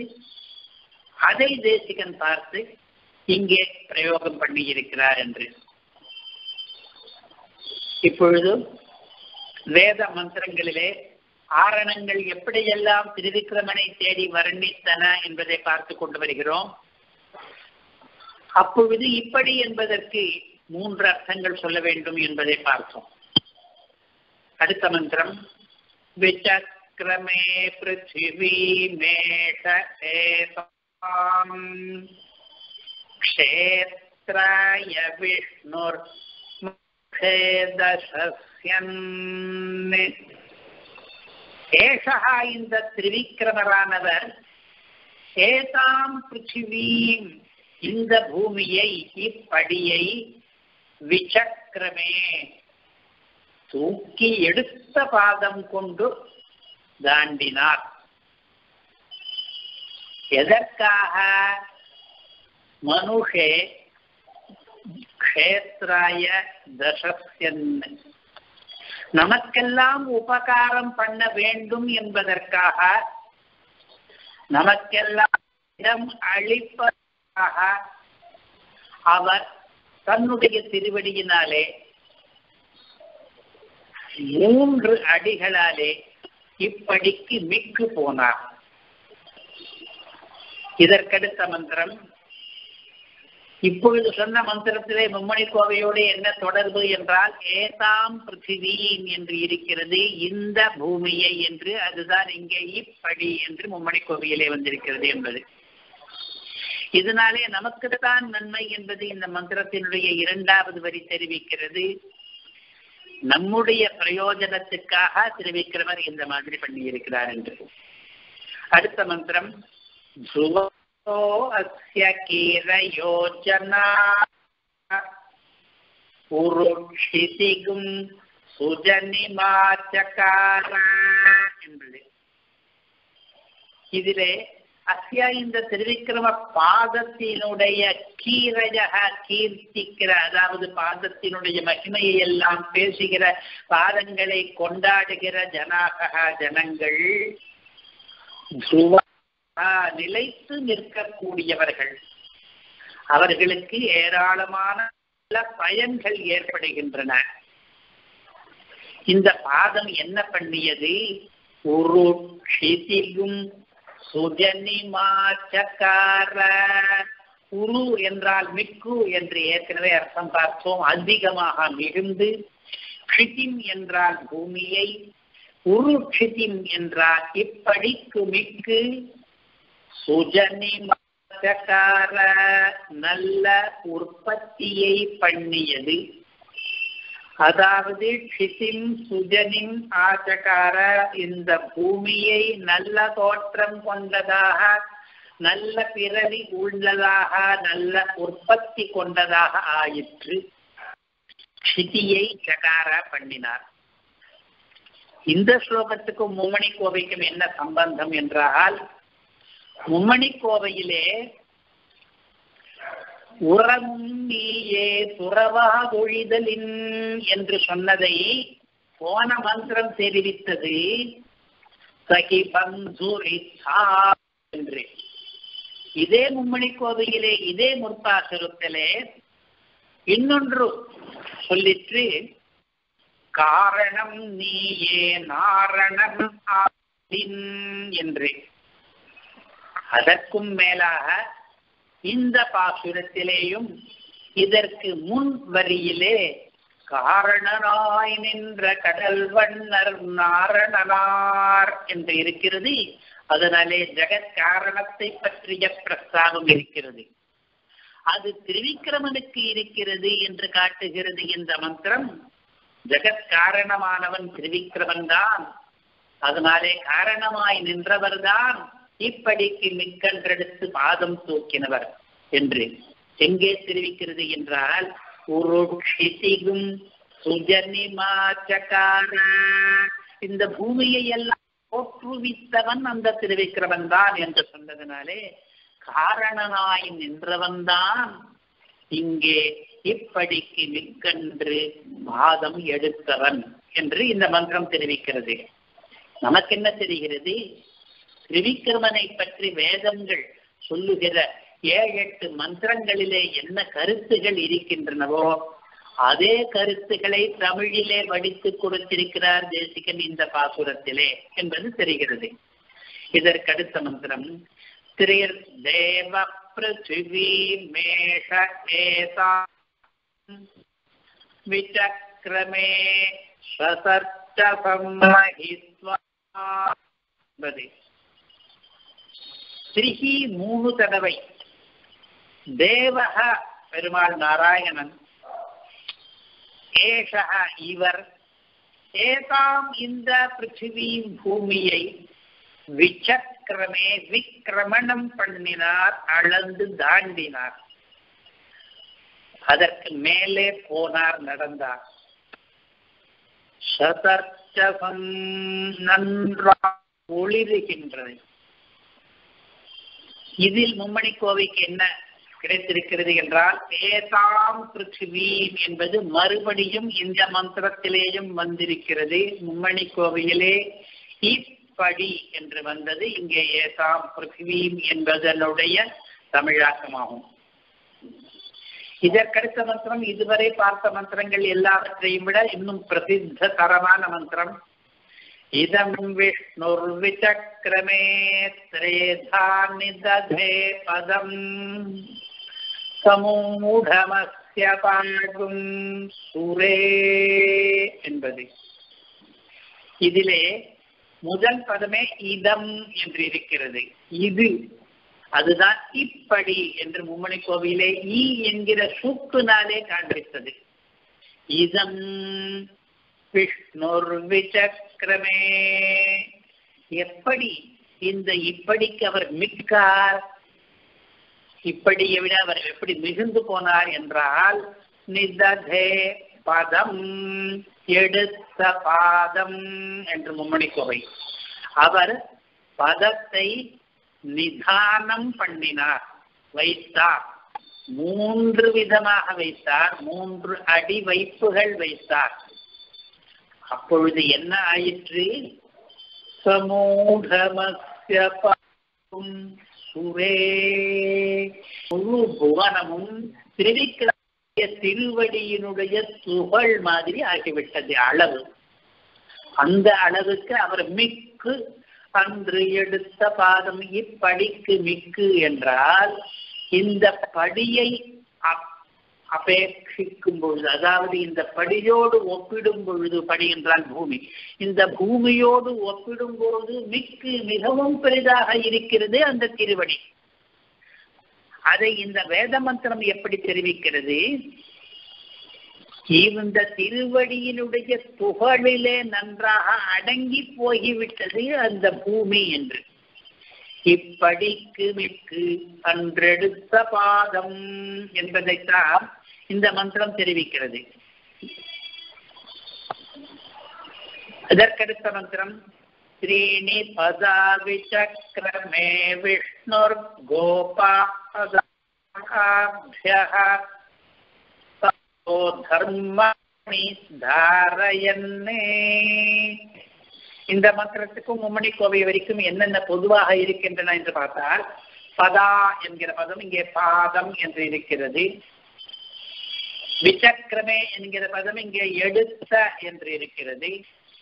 அதை தேசிகன் பார்த்து இங்கே பிரயோகம் பண்ணி இருக்கிறார் என்று இப்பொழுது வேத மந்திரங்களிலே ஆரணங்கள் எப்படியெல்லாம் திருவிக்கிரமனை தேடி வர்ணித்தன என்பதை பார்த்து கொண்டு வருகிறோம் அப்பொழுது இப்படி என்பதற்கு மூன்று அர்த்தங்கள் சொல்ல வேண்டும் என்பதை பார்த்தோம் அடுத்த மந்திரம் விசக்கிரமே பிருத்திவி மேஷ ஏதாம் க்ஷேத்ராய விஷ்ணுர் முகேதசஸ்யன் ஏஷா இந்த திரிவிக்கிரமரானவர் ஏதாம் பிருத்திவீம் இந்த பூமியை இப்படியை விசக்கிரமே தூக்கி எடுத்த பாதம் கொண்டு தாண்டினார் எதற்காக மனுஷே க்ஷேத்ராய தசஸ்யன் நமக்கெல்லாம் உபகாரம் பண்ண வேண்டும் என்பதற்காக நமக்கெல்லாம் இடம் அளிப்பதற்காக அவர் தன்னுடைய திருவடியினாலே மூன்று அடிகளாலே இப்படிக்கு மிக்கு போனார் இதற்கடுத்த மந்திரம் இப்பொழுது சொன்ன மந்திரத்திலே மும்மணி கோவையோடு என்ன தொடர்பு என்றால் ஏதாம் பிருத்திவீன் என்று இருக்கிறது இந்த பூமியை என்று அதுதான் இங்கே இப்படி என்று மும்மணி கோவையிலே வந்திருக்கிறது என்பது இதனாலே நமக்குத்தான் நன்மை என்பது இந்த மந்திரத்தினுடைய இரண்டாவது வரி தெரிவிக்கிறது நம்முடைய பிரயோஜனத்துக்காக திருவிக்கிரமர் இந்த மாதிரி பண்ணி இருக்கிறார் என்று அடுத்த மந்திரம் துருவோ அஸ்ய கீரயோஜனா உருஷிதிகும் சுஜனிமாச்சகார என்பது இதிலே அஸ்யா இந்த திருவிக்கிரம பாதத்தினுடைய கீரஜக கீர்த்திக்கிற அதாவது பாதத்தினுடைய மகிமையை எல்லாம் பேசுகிற பாதங்களை கொண்டாடுகிற ஜனாகா ஜனங்கள் நிலைத்து நிற்கக்கூடியவர்கள் அவர்களுக்கு ஏராளமான பயன்கள் ஏற்படுகின்றன இந்த பாதம் என்ன பண்ணியது ஒரு க்ஷிதிகும் சுஜனிமாச்சக்கார உரு என்றால் மிக்கு என்று ஏற்கனவே அர்த்தம் பார்த்தோம் அதிகமாக மிகுந்து க்ஷிதிம் என்றால் பூமியை உரு க்ஷிதிம் என்றால் இப்படிக்கு மிக்கு சுஜனிமாச்சக்கார நல்ல உற்பத்தியை பண்ணியது அதாவது க்ஷிதிம் சுஜனிம் ஆச்சகார இந்த பூமியை நல்ல தோற்றம் கொண்டதாக நல்ல பிறவி உள்ளதாக நல்ல உற்பத்தி கொண்டதாக ஆயிற்று க்ஷிதியை சகார பண்ணினார் இந்த ஸ்லோகத்துக்கும் மும்மணி கோவைக்கும் என்ன சம்பந்தம் என்றால் மும்மணி கோவையிலே உறவும் நீயே துறவாதொழிதலின் என்று சொன்னதை போன மந்திரம் தெரிவித்தது சகி பந்துரிசா என்று இதே மும்மணி கோவையிலே இதே முற்பாசுரத்திலே இன்னொன்று சொல்லிற்று காரணம் நீயே நாரணம் என்று அதற்கும் மேலாக இந்த பாசுரத்திலேயும் இதற்கு முன் வரியிலே காரணனாய் நின்ற கடல் வண்ணர் நாரணனார் என்று இருக்கிறது அதனாலே ஜெகத் காரணத்தை பற்றிய பிரஸ்தாபம் இருக்கிறது அது திருவிக்கிரமனுக்கு இருக்கிறது என்று காட்டுகிறது இந்த மந்திரம் ஜெகத் காரணமானவன் திருவிக்கிரமன் தான் அதனாலே காரணமாய் நின்றவர்தான் இப்படிக்கு மிக்கன்றெடுத்து பாதம் தூக்கினவர் என்று எங்கே தெரிவிக்கிறது என்றால் உருஷிதிகும் சுஜனிமாச்சகார இந்த பூமியை எல்லாம் தோற்றுவித்தவன் அந்த திருவிக்கிரவன் தான் என்று சொன்னதனாலே காரணனாய் நின்றவன் தான் இங்கே இப்படிக்கு மிக்கன்று பாதம் எடுத்தவன் என்று இந்த மந்திரம் தெரிவிக்கிறது நமக்கு என்ன தெரிகிறது திரிவிக்கிரமனை பற்றி வேதங்கள் சொல்லுகிற ஏழு எட்டு மந்திரங்களிலே என்ன கருத்துகள் இருக்கின்றனவோ அதே கருத்துக்களை தமிழிலே வடித்துக் கொடுத்திருக்கிறார் தேசிகன் இந்த பாசுரத்திலே என்பது தெரிகிறது இதற்கடுத்த மந்திரம் திரியர் தேவ பிருத்திவி மேஷ ஏதா விசக்ரமே சதர்ச்சம் மகித்வா என்பது திரிகி மூணு தடவை தேவக பெருமாள் நாராயணன் ஏஷா இவர் ஏதாம் இந்த பிருத்திவியின் பூமியை விசக்கிரமே விக்கிரமணம் பண்ணினார் அளந்து தாண்டினார் அதற்கு மேலே போனார் நடந்தார் சதர்ச்சகம் நன்றாக ஒளிருகின்றது இதில் மும்மணி கோவைக்கு என்ன கிடைத்திருக்கிறது என்றால் ஏதாம் பிருத்திவி என்பது மறுபடியும் இந்த மந்திரத்திலேயும் வந்திருக்கிறது மும்மணி கோவையிலே இப்படி என்று வந்தது இங்கே ஏதாம் பிருத்திவி என்பதனுடைய தமிழாக்கமாகும் இதற்கடுத்த மந்திரம் இதுவரை பார்த்த மந்திரங்கள் எல்லாவற்றையும் விட இன்னும் பிரசித்த தரமான மந்திரம் இதம் விஷ்ணுர்விசக்ரமே திரேதா நிததே பதம் சமூடமஸ்ய பாகும் சுரே என்பது இதிலே முதல் பதமே இதம் என்று இருக்கிறது இது அதுதான் இப்படி என்று மும்மணி கோவிலே ஈ என்கிற சூக்குனாலே காண்பித்தது இதம் விஷ்ணுர் விசக்கிரமே எப்படி இந்த இப்படிக்கு அவர் மிக்கார் இப்படியை விட அவர் எப்படி மிகுந்து போனார் என்றால் நிததே பதம் எடுத்த பாதம் என்று மும்மணி கோவை அவர் பதத்தை நிதானம் பண்ணினார் வைத்தார் மூன்று விதமாக வைத்தார் மூன்று அடி வைப்புகள் வைத்தார் அப்பொழுது என்ன ஆயிற்று சமூகமஸ்ய பாவும் சுரே முழு புவனமும் திருவிக்கிரமிய திருவடியினுடைய துகள் மாதிரி ஆகிவிட்டது அளவு அந்த அளவுக்கு அவர் மிக்கு அன்று எடுத்த பாதம் இப்படிக்கு மிக்கு என்றால் இந்த படியை அபேட்சிக்கும் பொழுது அதாவது இந்த படியோடு ஒப்பிடும் பொழுது படி என்றால் பூமி இந்த பூமியோடு ஒப்பிடும் பொழுது மிக்கு மிகவும் பெரிதாக இருக்கிறது அந்த திருவடி அதை இந்த வேத மந்திரம் எப்படி தெரிவிக்கிறது இந்த திருவடியினுடைய துகளிலே நன்றாக அடங்கி போய்விட்டது அந்த பூமி என்று இப்படிக்கு மிக்கு அன்றெடுத்த பாதம் என்பதைத்தான் இந்த மந்திரம் தெரிவிக்கிறது இதற்கடுத்த மந்திரம் त्रीणि पदा विचक्रमे विष्णुर्गोपादाभ्यः ततो धर्माणि धारयन्ने இந்த மந்திரத்துக்கும் மும்மணி கோவை வரைக்கும் என்னென்ன பொதுவாக இருக்கின்றன என்று பார்த்தால் பதா என்கிற பதம் இங்கே பாதம் என்று இருக்கிறது விசக்கிரமே என்கிற பதம் இங்கே எடுத்த என்று இருக்கிறது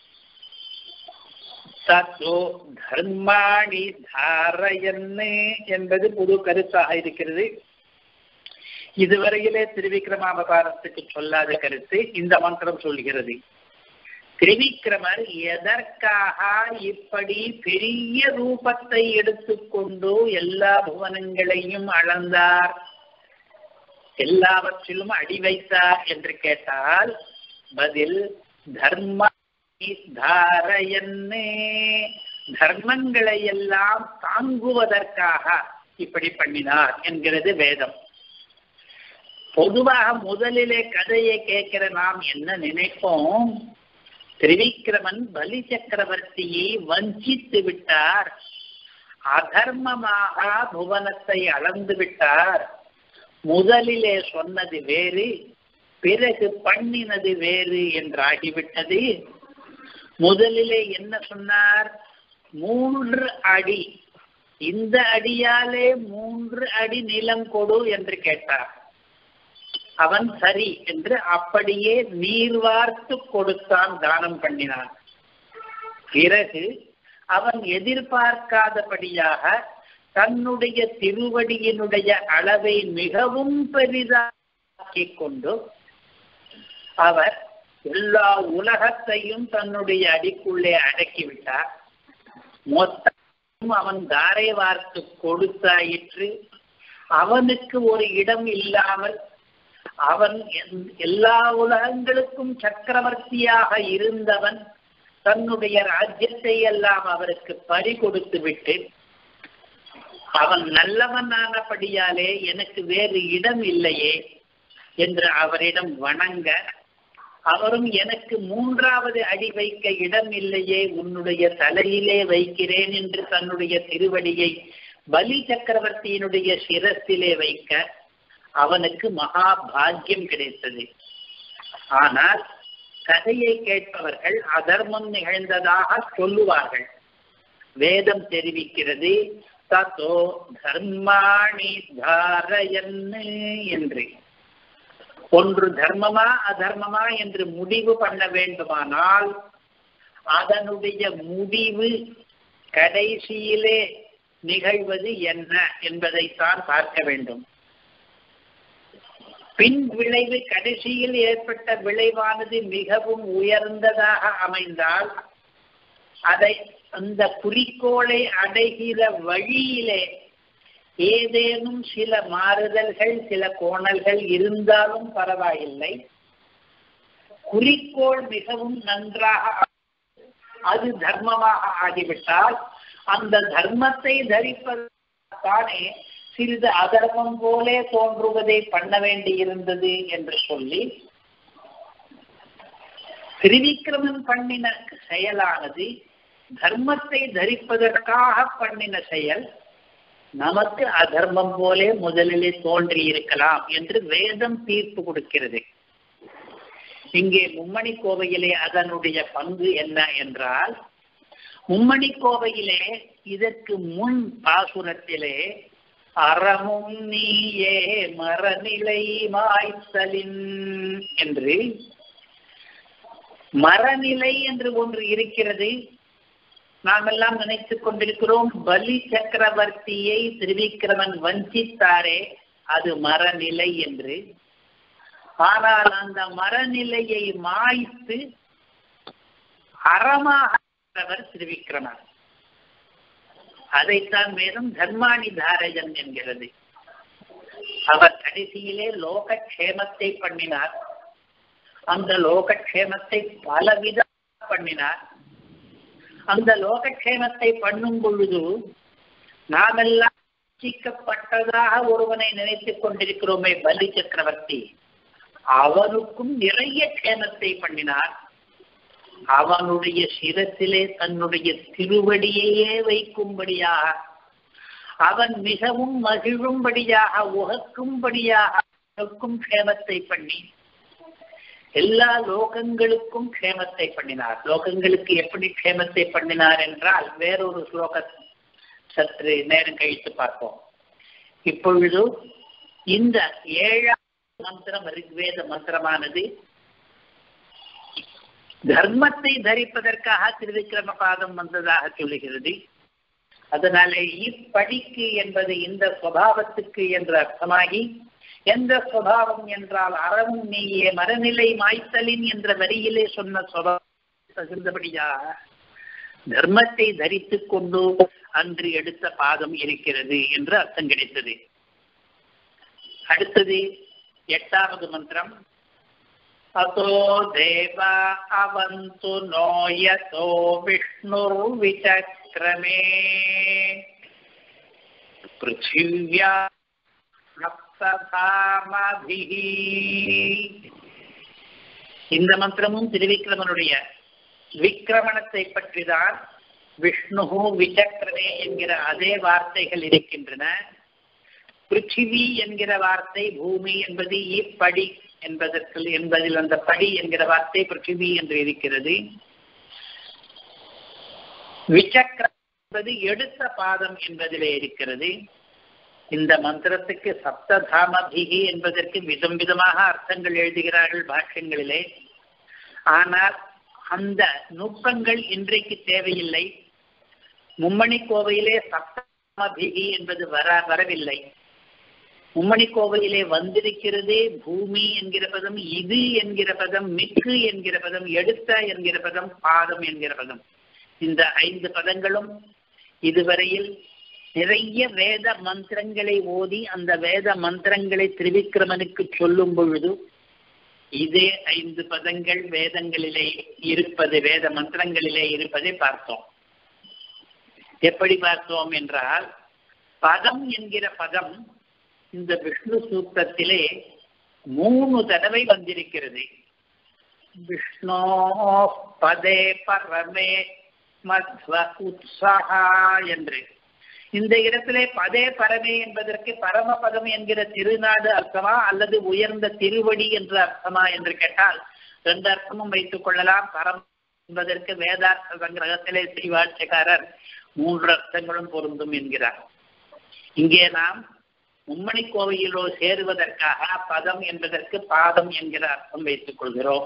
தத்தோ தர்மாணி தாரயன்னு என்பது புது கருத்தாக இருக்கிறது இதுவரையிலே திருவிக்ரமாவதாரத்துக்கு சொல்லாத கருத்து இந்த மந்திரம் சொல்கிறது திரிவிக்ரமர் எதற்காக இப்படி பெரிய ரூபத்தை எடுத்துக்கொண்டு எல்லா புவனங்களையும் அளந்தார் எல்லாவற்றிலும் அடி வைத்தார் என்று கேட்டால் பதில் தர்ம தாரயன்னே தர்மங்களை எல்லாம் தாங்குவதற்காக இப்படி பண்ணினார் என்கிறது வேதம் பொதுவாக முதலிலே கதையை கேட்கிற நாம் என்ன நினைப்போம் திரிவிக்ரமன் பலி சக்கரவர்த்தியை வஞ்சித்து விட்டார் அதர்மமாக புவனத்தை அளந்து விட்டார் முதலிலே சொன்னது வேறு பிறகு பண்ணினது வேறு என்றாகிவிட்டது முதலிலே என்ன சொன்னார் மூன்று அடி இந்த அடியாலே மூன்று அடி நிலம் கொடு என்று கேட்டார் அவன் சரி என்று அப்படியே நீர் வார்த்து கொடுத்தான் தானம் பண்ணினான் பிறகு அவன் எதிர்பார்க்காதபடியாக தன்னுடைய திருவடியினுடைய அளவை மிகவும் பெரிதாக்கிக் கொண்டு அவர் எல்லா உலகத்தையும் தன்னுடைய அடிக்குள்ளே அடக்கிவிட்டார் மொத்தம் அவன் தாரை வார்த்து கொடுத்தாயிற்று அவனுக்கு ஒரு இடம் இல்லாமல் அவன் எல்லா உலகங்களுக்கும் சக்கரவர்த்தியாக இருந்தவன் தன்னுடைய ராஜ்யத்தை எல்லாம் அவருக்கு பறி கொடுத்து விட்டு அவன் நல்லவனானபடியாலே எனக்கு வேறு இடம் இல்லையே என்று அவரிடம் வணங்க அவரும் எனக்கு மூன்றாவது அடி வைக்க இடம் இல்லையே உன்னுடைய தலையிலே வைக்கிறேன் என்று தன்னுடைய திருவடியை பலி சக்கரவர்த்தியினுடைய சிரத்திலே வைக்க அவனுக்கு மகா பாக்கியம் கிடைத்தது ஆனால் கதையை கேட்பவர்கள் அதர்மம் நிகழ்ந்ததாக சொல்லுவார்கள் வேதம் தெரிவிக்கிறது தத்தோ தர்மாணி தாரயன் என்று ஒன்று தர்மமா அதர்மமா என்று முடிவு பண்ண வேண்டுமானால் அதனுடைய முடிவு கடைசியிலே நிகழ்வது என்ன என்பதைத்தான் பார்க்க வேண்டும் பின் விளைவு கடைசியில் ஏற்பட்ட விளைவானது மிகவும் உயர்ந்ததாக அமைந்தால் அதை அந்த குறிக்கோளை அடைகிற வழியிலே ஏதேனும் சில மாறுதல்கள் சில கோணல்கள் இருந்தாலும் பரவாயில்லை குறிக்கோள் மிகவும் நன்றாக அது தர்மமாக ஆகிவிட்டால் அந்த தர்மத்தை தரிப்பதானே சிறிது அதர்மம் போலே தோன்றுவதை பண்ண வேண்டியிருந்தது என்று சொல்லி திரிவிக்ரமன் பண்ணின செயலானது தர்மத்தை தரிப்பதற்காக பண்ணின செயல் நமக்கு அதர்மம் போலே முதலிலே தோன்றி இருக்கலாம் என்று வேதம் தீர்ப்பு கொடுக்கிறது இங்கே மும்மணி கோவையிலே அதனுடைய பங்கு என்ன என்றால் மும்மணி கோவையிலே இதற்கு முன் பாசுரத்திலே அறமும் நீயே மரநிலை மாய்த்தலின் என்று மரநிலை என்று ஒன்று இருக்கிறது நாம் எல்லாம் நினைத்துக் கொண்டிருக்கிறோம் பலி சக்கரவர்த்தியை திருவிக்கிரமன் வஞ்சித்தாரே அது மரநிலை என்று ஆனால் அந்த மரநிலையை மாய்த்து அறமாக திருவிக்கிரமன் அதைத்தான் மேலும் தர்மாணி தாரஜன் என்கிறது அவர் கடைசியிலே லோகக்ஷேமத்தை பண்ணினார் அந்த லோகக்ஷேமத்தை பலவித பண்ணினார் அந்த லோகக்ஷேமத்தை பண்ணும் பொழுது நாமெல்லாம் ரட்சிக்கப்பட்டதாக ஒருவனை நினைத்துக் கொண்டிருக்கிறோமே பலி சக்கரவர்த்தி அவனுக்கும் நிறைய க்ஷேமத்தை பண்ணினார் அவனுடைய சிரத்திலே தன்னுடைய திருவடியையே வைக்கும்படியாக அவன் மிகவும் மகிழும்படியாக உகக்கும்படியாக க்ஷேமத்தை பண்ணி எல்லா லோகங்களுக்கும் க்ஷேமத்தை பண்ணினார் லோகங்களுக்கு எப்படி க்ஷேமத்தை பண்ணினார் என்றால் வேறொரு ஸ்லோக சற்று நேரம் கழித்து பார்ப்போம் இப்பொழுது இந்த ஏழாம் மந்திரம் ரிக்வேத மந்திரமானது தர்மத்தை தரிப்பதற்காக திருவிக்கிரம பாதம் வந்ததாக சொல்லுகிறது அதனாலே இப்படிக்கு என்பது இந்த சுவாவத்துக்கு என்று அர்த்தமாகி எந்த சுவாவம் என்றால் அறமும் நீயே மரநிலை மாய்த்தலின் என்ற வரியிலே சொன்ன சுவாவம் தகுந்தபடியாக தர்மத்தை தரித்துக் கொண்டு அன்று எடுத்த பாதம் இருக்கிறது என்று அர்த்தம் கிடைத்தது அடுத்தது எட்டாவது மந்திரம் अतो देवा अवन्तु नो यतो विष्णुर्विचक्रमे पृथिव्या சப்ததாமபிः இந்த மந்திரமும் திருவிக்கிரமனுடைய விக்கிரமணத்தை பற்றிதான் விஷ்ணு விசக்கரமே என்கிற அதே வார்த்தைகள் இருக்கின்றன பிருத்திவி என்கிற வார்த்தை பூமி என்பது இப்படி என்பதற்கு என்பதில் அந்த படி என்கிற வார்த்தை பிருத்திவி என்று இருக்கிறது விசக்கரம் என்பது எடுத்த பாதம் என்பதிலே இருக்கிறது இந்த மந்திரத்துக்கு சப்ததாமபிகி என்பதற்கு விதம் விதமாக அர்த்தங்கள் எழுதுகிறார்கள் பாஷ்யங்களிலே ஆனால் அந்த நுட்பங்கள் இன்றைக்கு தேவையில்லை மும்மணி கோவையிலே சப்ததாமபிகி என்பது வர வரவில்லை மும்மணி கோவையிலே வந்திருக்கிறது பூமி என்கிற பதம் இது என்கிற பதம் மிக்கு என்கிற பதம் எடுத்த என்கிற பதம் பாதம் என்கிற பதம் இந்த ஐந்து பதங்களும் இதுவரையில் நிறைய வேத மந்திரங்களை ஓதி அந்த வேத மந்திரங்களை திரிவிக்ரமனுக்கு சொல்லும் பொழுது இதே ஐந்து பதங்கள் வேதங்களிலே இருப்பது வேத மந்திரங்களிலே இருப்பதை பார்த்தோம் எப்படி பார்த்தோம் என்றால் பதம் என்கிற பதம் இந்த விஷ்ணு சூத்திரத்திலே மூணு தடவை வந்திருக்கிறது விஷ்ணோ பதே பரமே மத்வ உத்சகா என்று இந்த இடத்திலே பதே பரமே என்பதற்கு பரமபதம் என்கிற திருநாடு அர்த்தமா அல்லது உயர்ந்த திருவடி என்ற அர்த்தமா என்று கேட்டால் ரெண்டு அர்த்தமும் வைத்துக் கொள்ளலாம் பரம் என்பதற்கு வேதார்த்த சங்கிரகத்திலே ஸ்ரீவாட்சியக்காரர் மூன்று அர்த்தங்களும் பொருந்தும் என்கிறார் இங்கே நாம் மும்மணி கோவையிலோ சேருவதற்காக பதம் என்பதற்கு பாதம் என்கிற அர்த்தம் வைத்துக் கொள்கிறோம்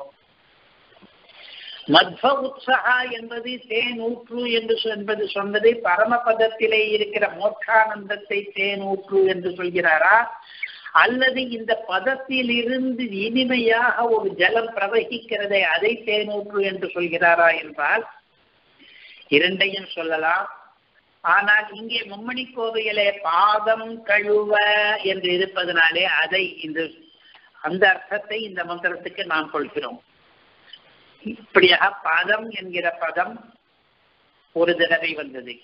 மத்வ உற்சகா என்பது தேனூற்று என்று என்பது சொன்னது பரமபதத்திலே இருக்கிற மோட்சானந்தத்தை தேனூற்று என்று சொல்கிறாரா அல்லது இந்த பதத்தில் இருந்து இனிமையாக ஒரு ஜலம் பிரவகிக்கிறதை அதை தேனூற்று என்று சொல்கிறாரா என்றால் இரண்டையும் சொல்லலாம் ஆனால் இங்கே மும்மணி கோவையிலே பாதம் கழுவ என்று இருப்பதனாலே அதை இந்த அந்த அர்த்தத்தை இந்த மந்திரத்துக்கு நாம் கொள்கிறோம் இப்படியாக பதம் என்கிற பதம் ஒரு தடவை வந்தது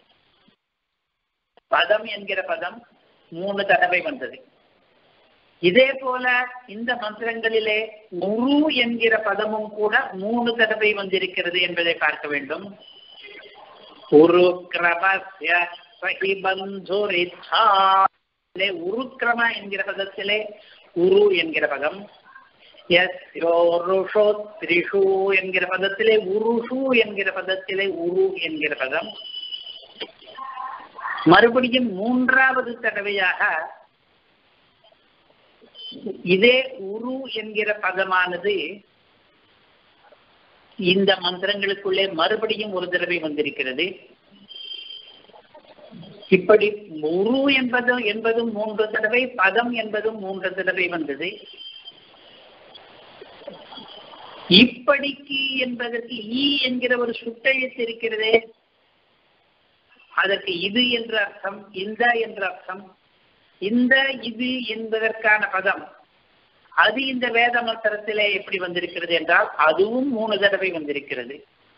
பதம் என்கிற பதம் மூணு தடவை வந்தது இதே போல இந்த மந்திரங்களிலே உரு என்கிற பதமும் கூட மூணு தடவை வந்திருக்கிறது என்பதை பார்க்க வேண்டும் உரு கிரமஸ்ய சகி பந்துரிச்சா உருக்கிரம என்கிற பதத்திலே உரு என்கிற பதம் யஸ்யோருஷோ திரிஷு என்கிற பதத்திலே உருஷு என்கிற பதத்திலே உரு என்கிற பதம் மறுபடியும் மூன்றாவது தடவையாக இதே உரு என்கிற பதமானது இந்த மந்திரங்களுக்குள்ளே மறுபடியும் ஒரு தடவை வந்திருக்கிறது இப்படி உரு என்பதும் என்பதும் மூன்று தடவை பதம் என்பதும் மூன்று தடவை வந்தது இப்படிக்கு என்பதற்கு ஈ என்கிற ஒரு சுட்டெழுத்து இருக்கிறதே அதற்கு இது என்ற அர்த்தம் இந்த என்ற அர்த்தம் இந்த இது என்பதற்கான பதம் அது இந்த வேத மந்திரத்திலே எப்படி வந்திருக்கிறது என்றால் அதுவும் மூணு தடவை வந்திருக்கிறது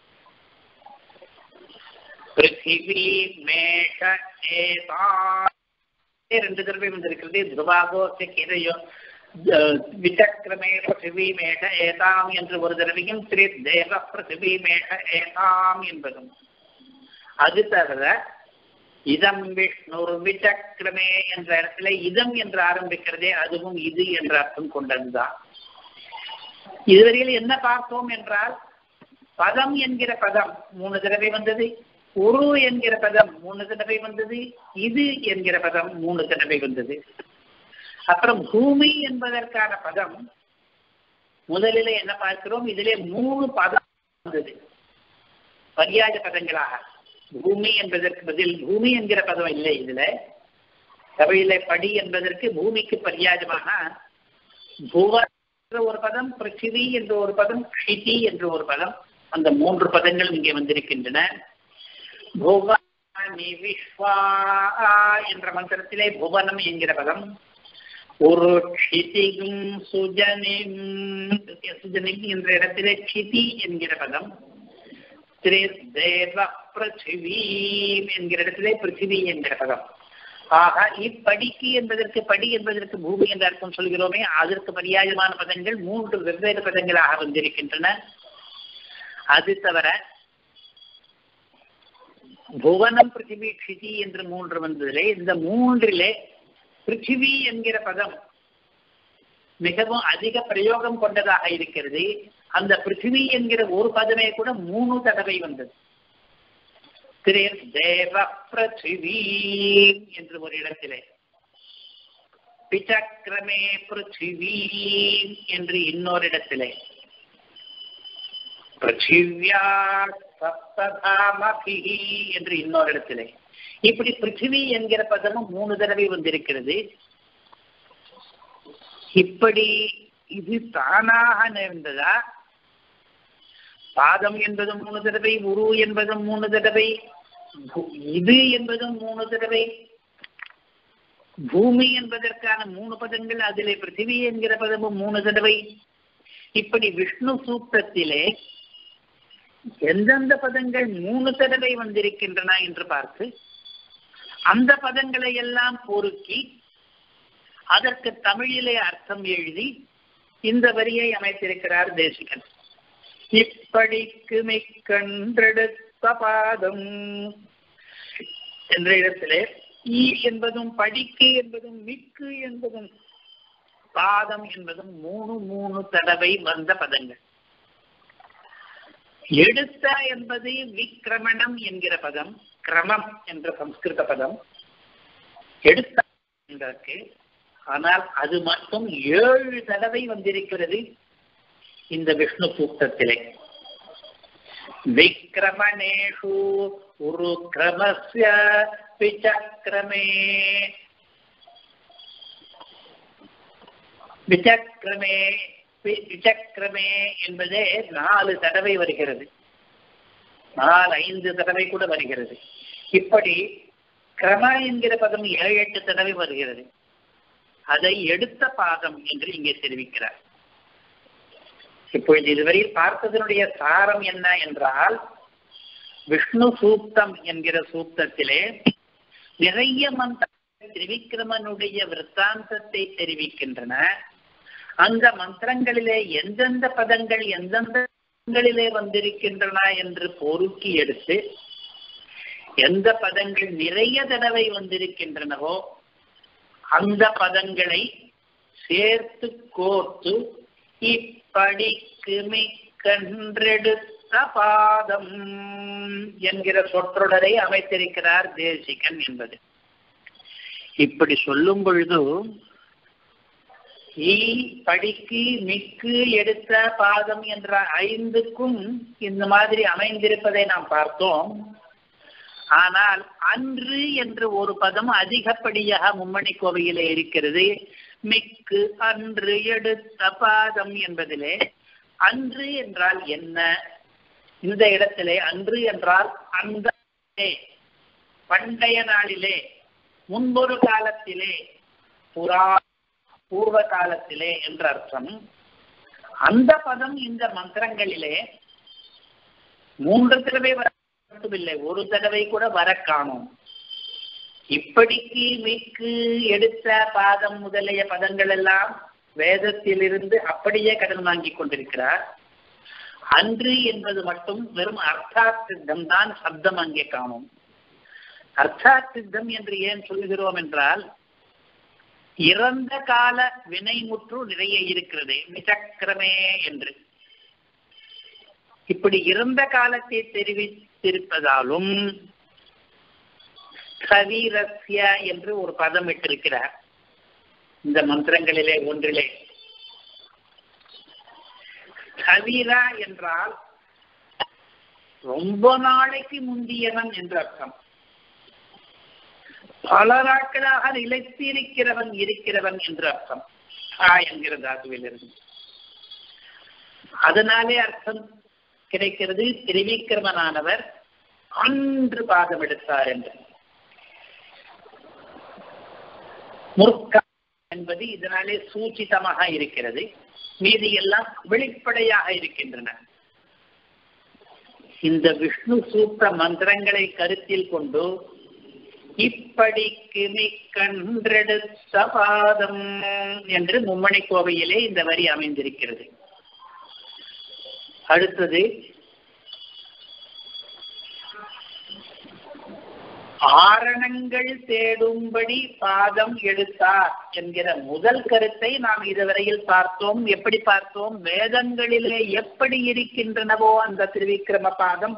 பிருத்திவி மேஷ ஏதா ரெண்டு தடவை வந்திருக்கிறது துருவாகோச கிரையோ விசக்கிரமே பிருத்திவி மேஷ ஏதாம் என்று ஒரு தடவையும் திரு தேவ பிருத்திவி மேஷ ஏதாம் என்பதும் அது தவிர இதம் விஷ்ணுர் விசக்கிரமே என்ற இடத்துல இதம் என்று ஆரம்பிக்கிறதே அதுவும் இது என்ற அர்த்தம் கொண்டதுதான் இதுவரையில் என்ன பார்த்தோம் என்றால் பதம் என்கிற பதம் மூணு தடவை வந்தது உரு என்கிற பதம் மூணு தடவை வந்தது இது என்கிற பதம் மூணு தடவை வந்தது அப்புறம் பூமி என்பதற்கான பதம் முதலிலே என்ன பார்க்கிறோம் இதிலே மூணு பதம் வந்தது பரியாஜ பதங்களாக பூமி என்பதற்கு பதில் பூமி என்கிற பதம் இல்லை இதுல சபையில படி என்பதற்கு பூமிக்கு பரியாஜமாக புவ என்ற ஒரு பதம் பிருத்திவி என்ற ஒரு பதம் க்ஷிதி என்ற ஒரு பதம் அந்த மூன்று பதங்கள் இங்கே வந்திருக்கின்றன புவனி விஸ்வா என்ற மந்திரத்திலே புவனம் என்கிற பதம் ஒரு க்ஷிதிகும் சுஜனிம் சுஜனிம் என்ற இடத்திலே க்ஷிதி என்கிற பதம் தேவ பிருத்திவி என்கிற இடத்திலே பிருத்திவி என்கிற பதம் ஆக இப்படிக்கு என்பதற்கு படி என்பதற்கு பூமி என்ற அர்த்தம் சொல்கிறோமே அதற்கு பரியாயமான பதங்கள் மூன்று வெவ்வேறு பதங்களாக வந்திருக்கின்றன அது தவிர புவனம் பிருத்திவி க்ஷிதி என்று மூன்று வந்ததிலே இந்த மூன்றிலே பிருத்திவி என்கிற பதம் மிகவும் அதிக பிரயோகம் கொண்டதாக இருக்கிறது அந்த பிருத்திவி என்கிற ஒரு பதமே கூட மூணு தடவை வந்தது தேவ பிருத்திவி என்று ஒரு இடத்திலே பிச்சக்கிரமே பிருத்திவி என்று இன்னொரு இடத்திலே பிருத்திவியா சப்ததாமபிஹி என்று இன்னொரு இடத்திலே இப்படி பிருத்திவி என்கிற பதமும் மூணு தடவை வந்திருக்கிறது இப்படி இது தானாக நேர்ந்ததா பாதம் என்பதும் மூணு தடவை உரு என்பதும் மூணு தடவை இது என்பதும் மூணு தடவை பூமி என்பதற்கான மூணு பதங்கள் அதிலே பிருத்திவி என்கிற பதமும் மூணு தடவை இப்படி விஷ்ணு சூக்தத்திலே எந்தெந்த பதங்கள் மூணு தடவை வந்திருக்கின்றன என்று பார்த்து அந்த பதங்களை எல்லாம் பொறுக்கி அதற்கு தமிழிலே அர்த்தம் எழுதி இந்த வரியை அமைத்திருக்கிறார் தேசிகன் இப்படிக்கு மிக்கன்றெடுத்த பாதம் என்ற இடத்திலே ஈ என்பதும் படிக்கு என்பதும் மிக்கு என்பதும் பாதம் என்பதும் மூணு மூணு தடவை வந்த பதங்கள் எடுத்த என்பது விக்கிரமணம் என்கிற பதம் கிரமம் என்ற சம்ஸ்கிருத பதம் எடுத்த என்றதற்கு ஆனால் அது மட்டும் ஏழு தடவை வந்திருக்கிறது இந்த விஷ்ணு சூக்தத்திலே விக்கிரமணேஷு உரு கிரமஸ்ய விசக்கிரமே விசக்கிரமே விசக்கிரமே என்பதே நாலு தடவை வருகிறது நாலு ஐந்து தடவை கூட வருகிறது இப்படி கிரம என்கிற பதம் ஏழு எட்டு தடவை வருகிறது அதை எடுத்த பாதம் என்று இங்கே தெரிவிக்கிறார் இப்பொழுது இதுவரையில் பார்த்ததனுடைய சாரம் என்ன என்றால் விஷ்ணு சூக்தம் என்கிற சூக்தத்திலே நிறைய மந்திரங்கள் திரிவிக்ரமனுடைய விற்த்தாந்தத்தை தெரிவிக்கின்றன அந்த மந்திரங்களிலே எந்தெந்த பதங்கள் எந்தெந்த பதங்களிலே வந்திருக்கின்றன என்று பொறுக்கி எடுத்து எந்த பதங்கள் நிறைய தடவை வந்திருக்கின்றனவோ அந்த பதங்களை சேர்த்து கோர்த்து இப்படிக்கு மிக்கன்றெடுத்த பாதம் என்கிற சொற்றொடரை அமைத்திருக்கிறார் தேசிகன் என்பது இப்படி சொல்லும் பொழுது ஈ படிக்கு மிக்கு எடுத்த பாதம் என்ற ஐந்துக்கும் இந்த மாதிரி அமைந்திருப்பதை நாம் பார்த்தோம் ஆனால் அன்று என்ற ஒரு பதம் அதிகப்படியாக மும்மணி கோவையிலே இருக்கிறது மிக்கு அன்று எடுத்த பாதம் என்பதிலே அன்று என்றால் என்ன இந்த இடத்திலே அன்று என்றால் அந்த பண்டைய நாளிலே முன்பொரு காலத்திலே புறா பூர்வ காலத்திலே என்ற அர்த்தம் அந்த பதம் இந்த மந்திரங்களிலே மூன்று தடவை வர மட்டுமில்லை ஒரு தடவை கூட வர காணும் இப்படிக்கு மிக்கு எடுத்த பாதம் முதலிய பதங்கள் எல்லாம் வேதத்திலிருந்து அப்படியே கடன் வாங்கி கொண்டிருக்கிறார் அன்று என்பது மட்டும் வெறும் அர்த்தாத் சித்தம் தான் சப்தம் அங்கே காணும் அர்த்தாத் சித்தம் என்று ஏன் சொல்லுகிறோம் என்றால் இறந்த கால வினைமுற்று நிறைய இருக்கிறது நிச்சக்கிரமே என்று இப்படி இறந்த காலத்தை தெரிவித்திருப்பதாலும் கவீரஸ்ய என்று ஒரு பதம் இட்டிருக்கிறார் இந்த மந்திரங்களிலே ஒன்றிலே கவீரா என்றால் ரொம்ப நாளைக்கு முந்தியவன் என்று அர்த்தம் பல நாட்களாக நிலைத்திருக்கிறவன் இருக்கிறவன் என்று அர்த்தம் ஆ என்கிற தாதுவிலிருந்து அதனாலே அர்த்தம் கிடைக்கிறது திரிவிக்கிரமனானவர் அன்று பாதம் எடுத்தார் என்று முற்கா என்பது இதனாலே சூச்சிதமாக இருக்கிறது மீதி எல்லாம் வெளிப்படையாக இருக்கின்றன இந்த விஷ்ணு சூத்திர மந்திரங்களை கருத்தில் கொண்டு இப்படிக்கு மிக்கன்றெடுத்த பாதம் என்று மும்மணி கோவையிலே இந்த வரி அமைந்திருக்கிறது அடுத்தது ஆரணங்கள் தேடும்படி பாதம் எடுத்தார் என்கிற முதல் கருத்தை நாம் இதுவரையில் பார்த்தோம் எப்படி பார்த்தோம் வேதங்களிலே எப்படி இருக்கின்றனவோ அந்த திருவிக்கிரம பாதம்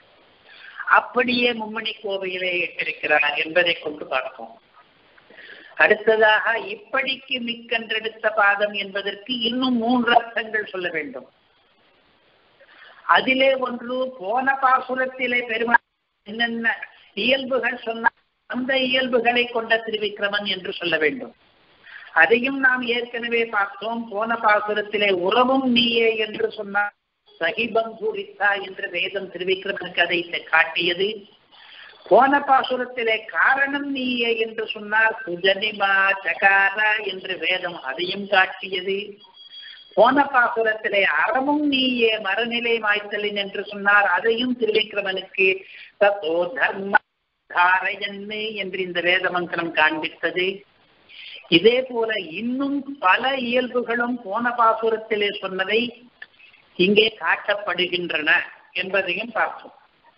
அப்படியே மும்மணி கோவையிலே இட்டிருக்கிறார் என்பதை கொண்டு பார்த்தோம் அடுத்ததாக இப்படிக்கு மிக்கன்றெடுத்த பாதம் என்பதற்கு இன்னும் மூன்று அர்த்தங்கள் சொல்ல வேண்டும் அதிலே ஒன்று போன பாசுரத்திலே பெருமாள் என்னென்ன இயல்புகள் சொன்ன அந்த இயல்புகளை கொண்ட திருவிக்கிரமன் என்று சொல்ல வேண்டும் அதையும் நாம் ஏற்கனவே பார்த்தோம் போன பாசுரத்திலே உறவும் நீயே என்று சொன்னார் சகிபங்குரித்தா என்ற வேதம் திருவிக்கிரமனுக்கு அதை காட்டியது போன பாசுரத்திலே காரணம் நீயே என்று சொன்னார் சுஜனிமா சகாரா என்று வேதம் அதையும் காட்டியது போன பாசுரத்திலே அறமும் நீயே மரநிலை மாய்த்தலின் என்று சொன்னார் அதையும் திருவிக்கிரமனுக்கு தத்தோ தர்ம தாரையன்னு என்று இந்த வேத மந்திரம் காண்பித்தது இதே போல இன்னும் பல இயல்புகளும் போன பாசுரத்திலே சொன்னதை இங்கே காட்டப்படுகின்றன என்பதையும் பார்த்தோம்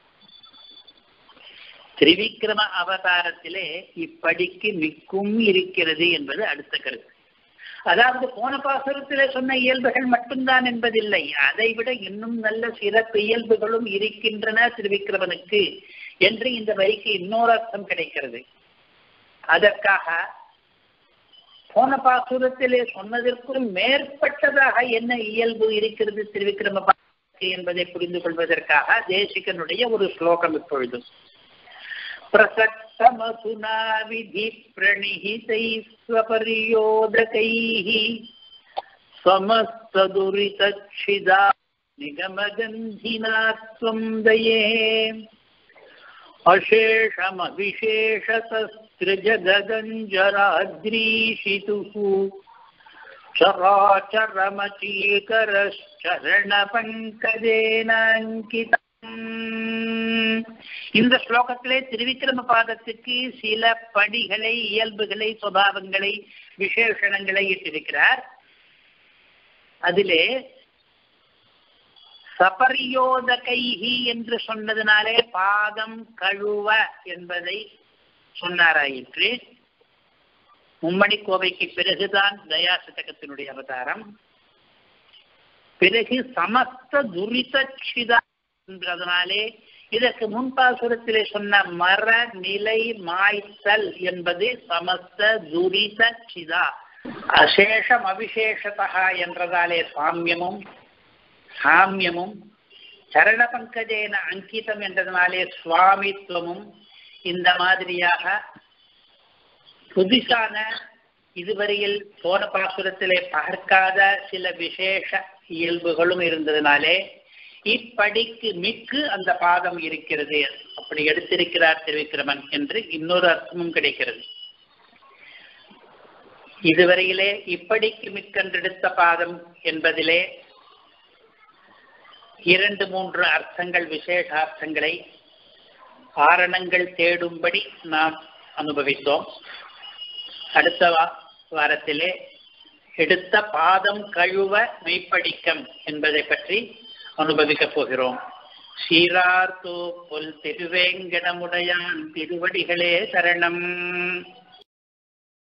திரிவிக்ரம அவதாரத்திலே இப்படிக்கு மிக்கும் இருக்கிறது என்பது அடுத்த கருத்து அதாவது போன பாசுரத்திலே சொன்ன இயல்புகள் மட்டும்தான் என்பதில்லை அதை விட இன்னும் நல்ல சிறப்பு இயல்புகளும் இருக்கின்றன திருவிக்கிரமனுக்கு என்று இந்த வரிக்கு இன்னொரு அர்த்தம் கிடைக்கிறது அதற்காக போன பாசுரத்திலே சொன்னதற்கும் மேற்பட்டதாக என்ன இயல்பு இருக்கிறது திருவிக்கிரம என்பதை புரிந்து கொள்வதற்காக தேசிகனுடைய ஒரு ஸ்லோகம் இப்பொழுது प्रसक्तमधुना विधिप्रणिहितैः स्वपर्योदकैः समस्तदुरितच्छिदा निगमगन्धिना त्वं दये अशेषमविशेषतस्त्रिजगदञ्जराद्रीषितुः चराचरमचीकरश्चरणपङ्कजेनाङ्कितम् இந்த ஸ்லோகத்திலே திருவிக்கிரம பாதத்துக்கு சில படிகளை இயல்புகளை சுபாவங்களை விசேஷணங்களை இட்டிருக்கிறார் அதிலே சபரியோதகைஹி என்று சொன்னதினாலே பாதம் கழுவ என்பதை சொன்னாராயிற்று மும்மணி கோவைக்கு பிறகுதான் தயாசதகத்தினுடைய அவதாரம் பிறகு சமஸ்த துரிதட்சிதா என்றதனாலே இதற்கு முன்பாசுரத்திலே சொன்ன மர நிலை மாய்த்தல் என்பது சமஸ்த துரித சிதா அசேஷம் அவிசேஷதா என்றதாலே சாமியமும் சாமியமும் சரண பங்கஜேன அங்கிதம் என்றதனாலே சுவாமித்துவமும் இந்த மாதிரியாக புதுசான இதுவரையில் போன பாசுரத்திலே பார்க்காத சில விசேஷ இயல்புகளும் இருந்ததுனாலே இப்படிக்கு மிக்கு அந்த பாதம் இருக்கிறது அப்படி எடுத்திருக்கிறார் திருவிக்கிரமன் என்று இன்னொரு அர்த்தமும் கிடைக்கிறது இதுவரையிலே இப்படிக்கு மிக்கென்றெடுத்த பாதம் என்பதிலே இரண்டு மூன்று அர்த்தங்கள் விசேஷ அர்த்தங்களை காரணங்கள் தேடும்படி நாம் அனுபவித்தோம் அடுத்த வாரத்திலே எடுத்த பாதம் கழுவ மெய்ப்படிக்கம் என்பதை பற்றி அனுபவிக்கப் போகிறோம் சீரார்த்தோ பொல் திருவேங்கடமுடையான் திருவடிகளே சரணம்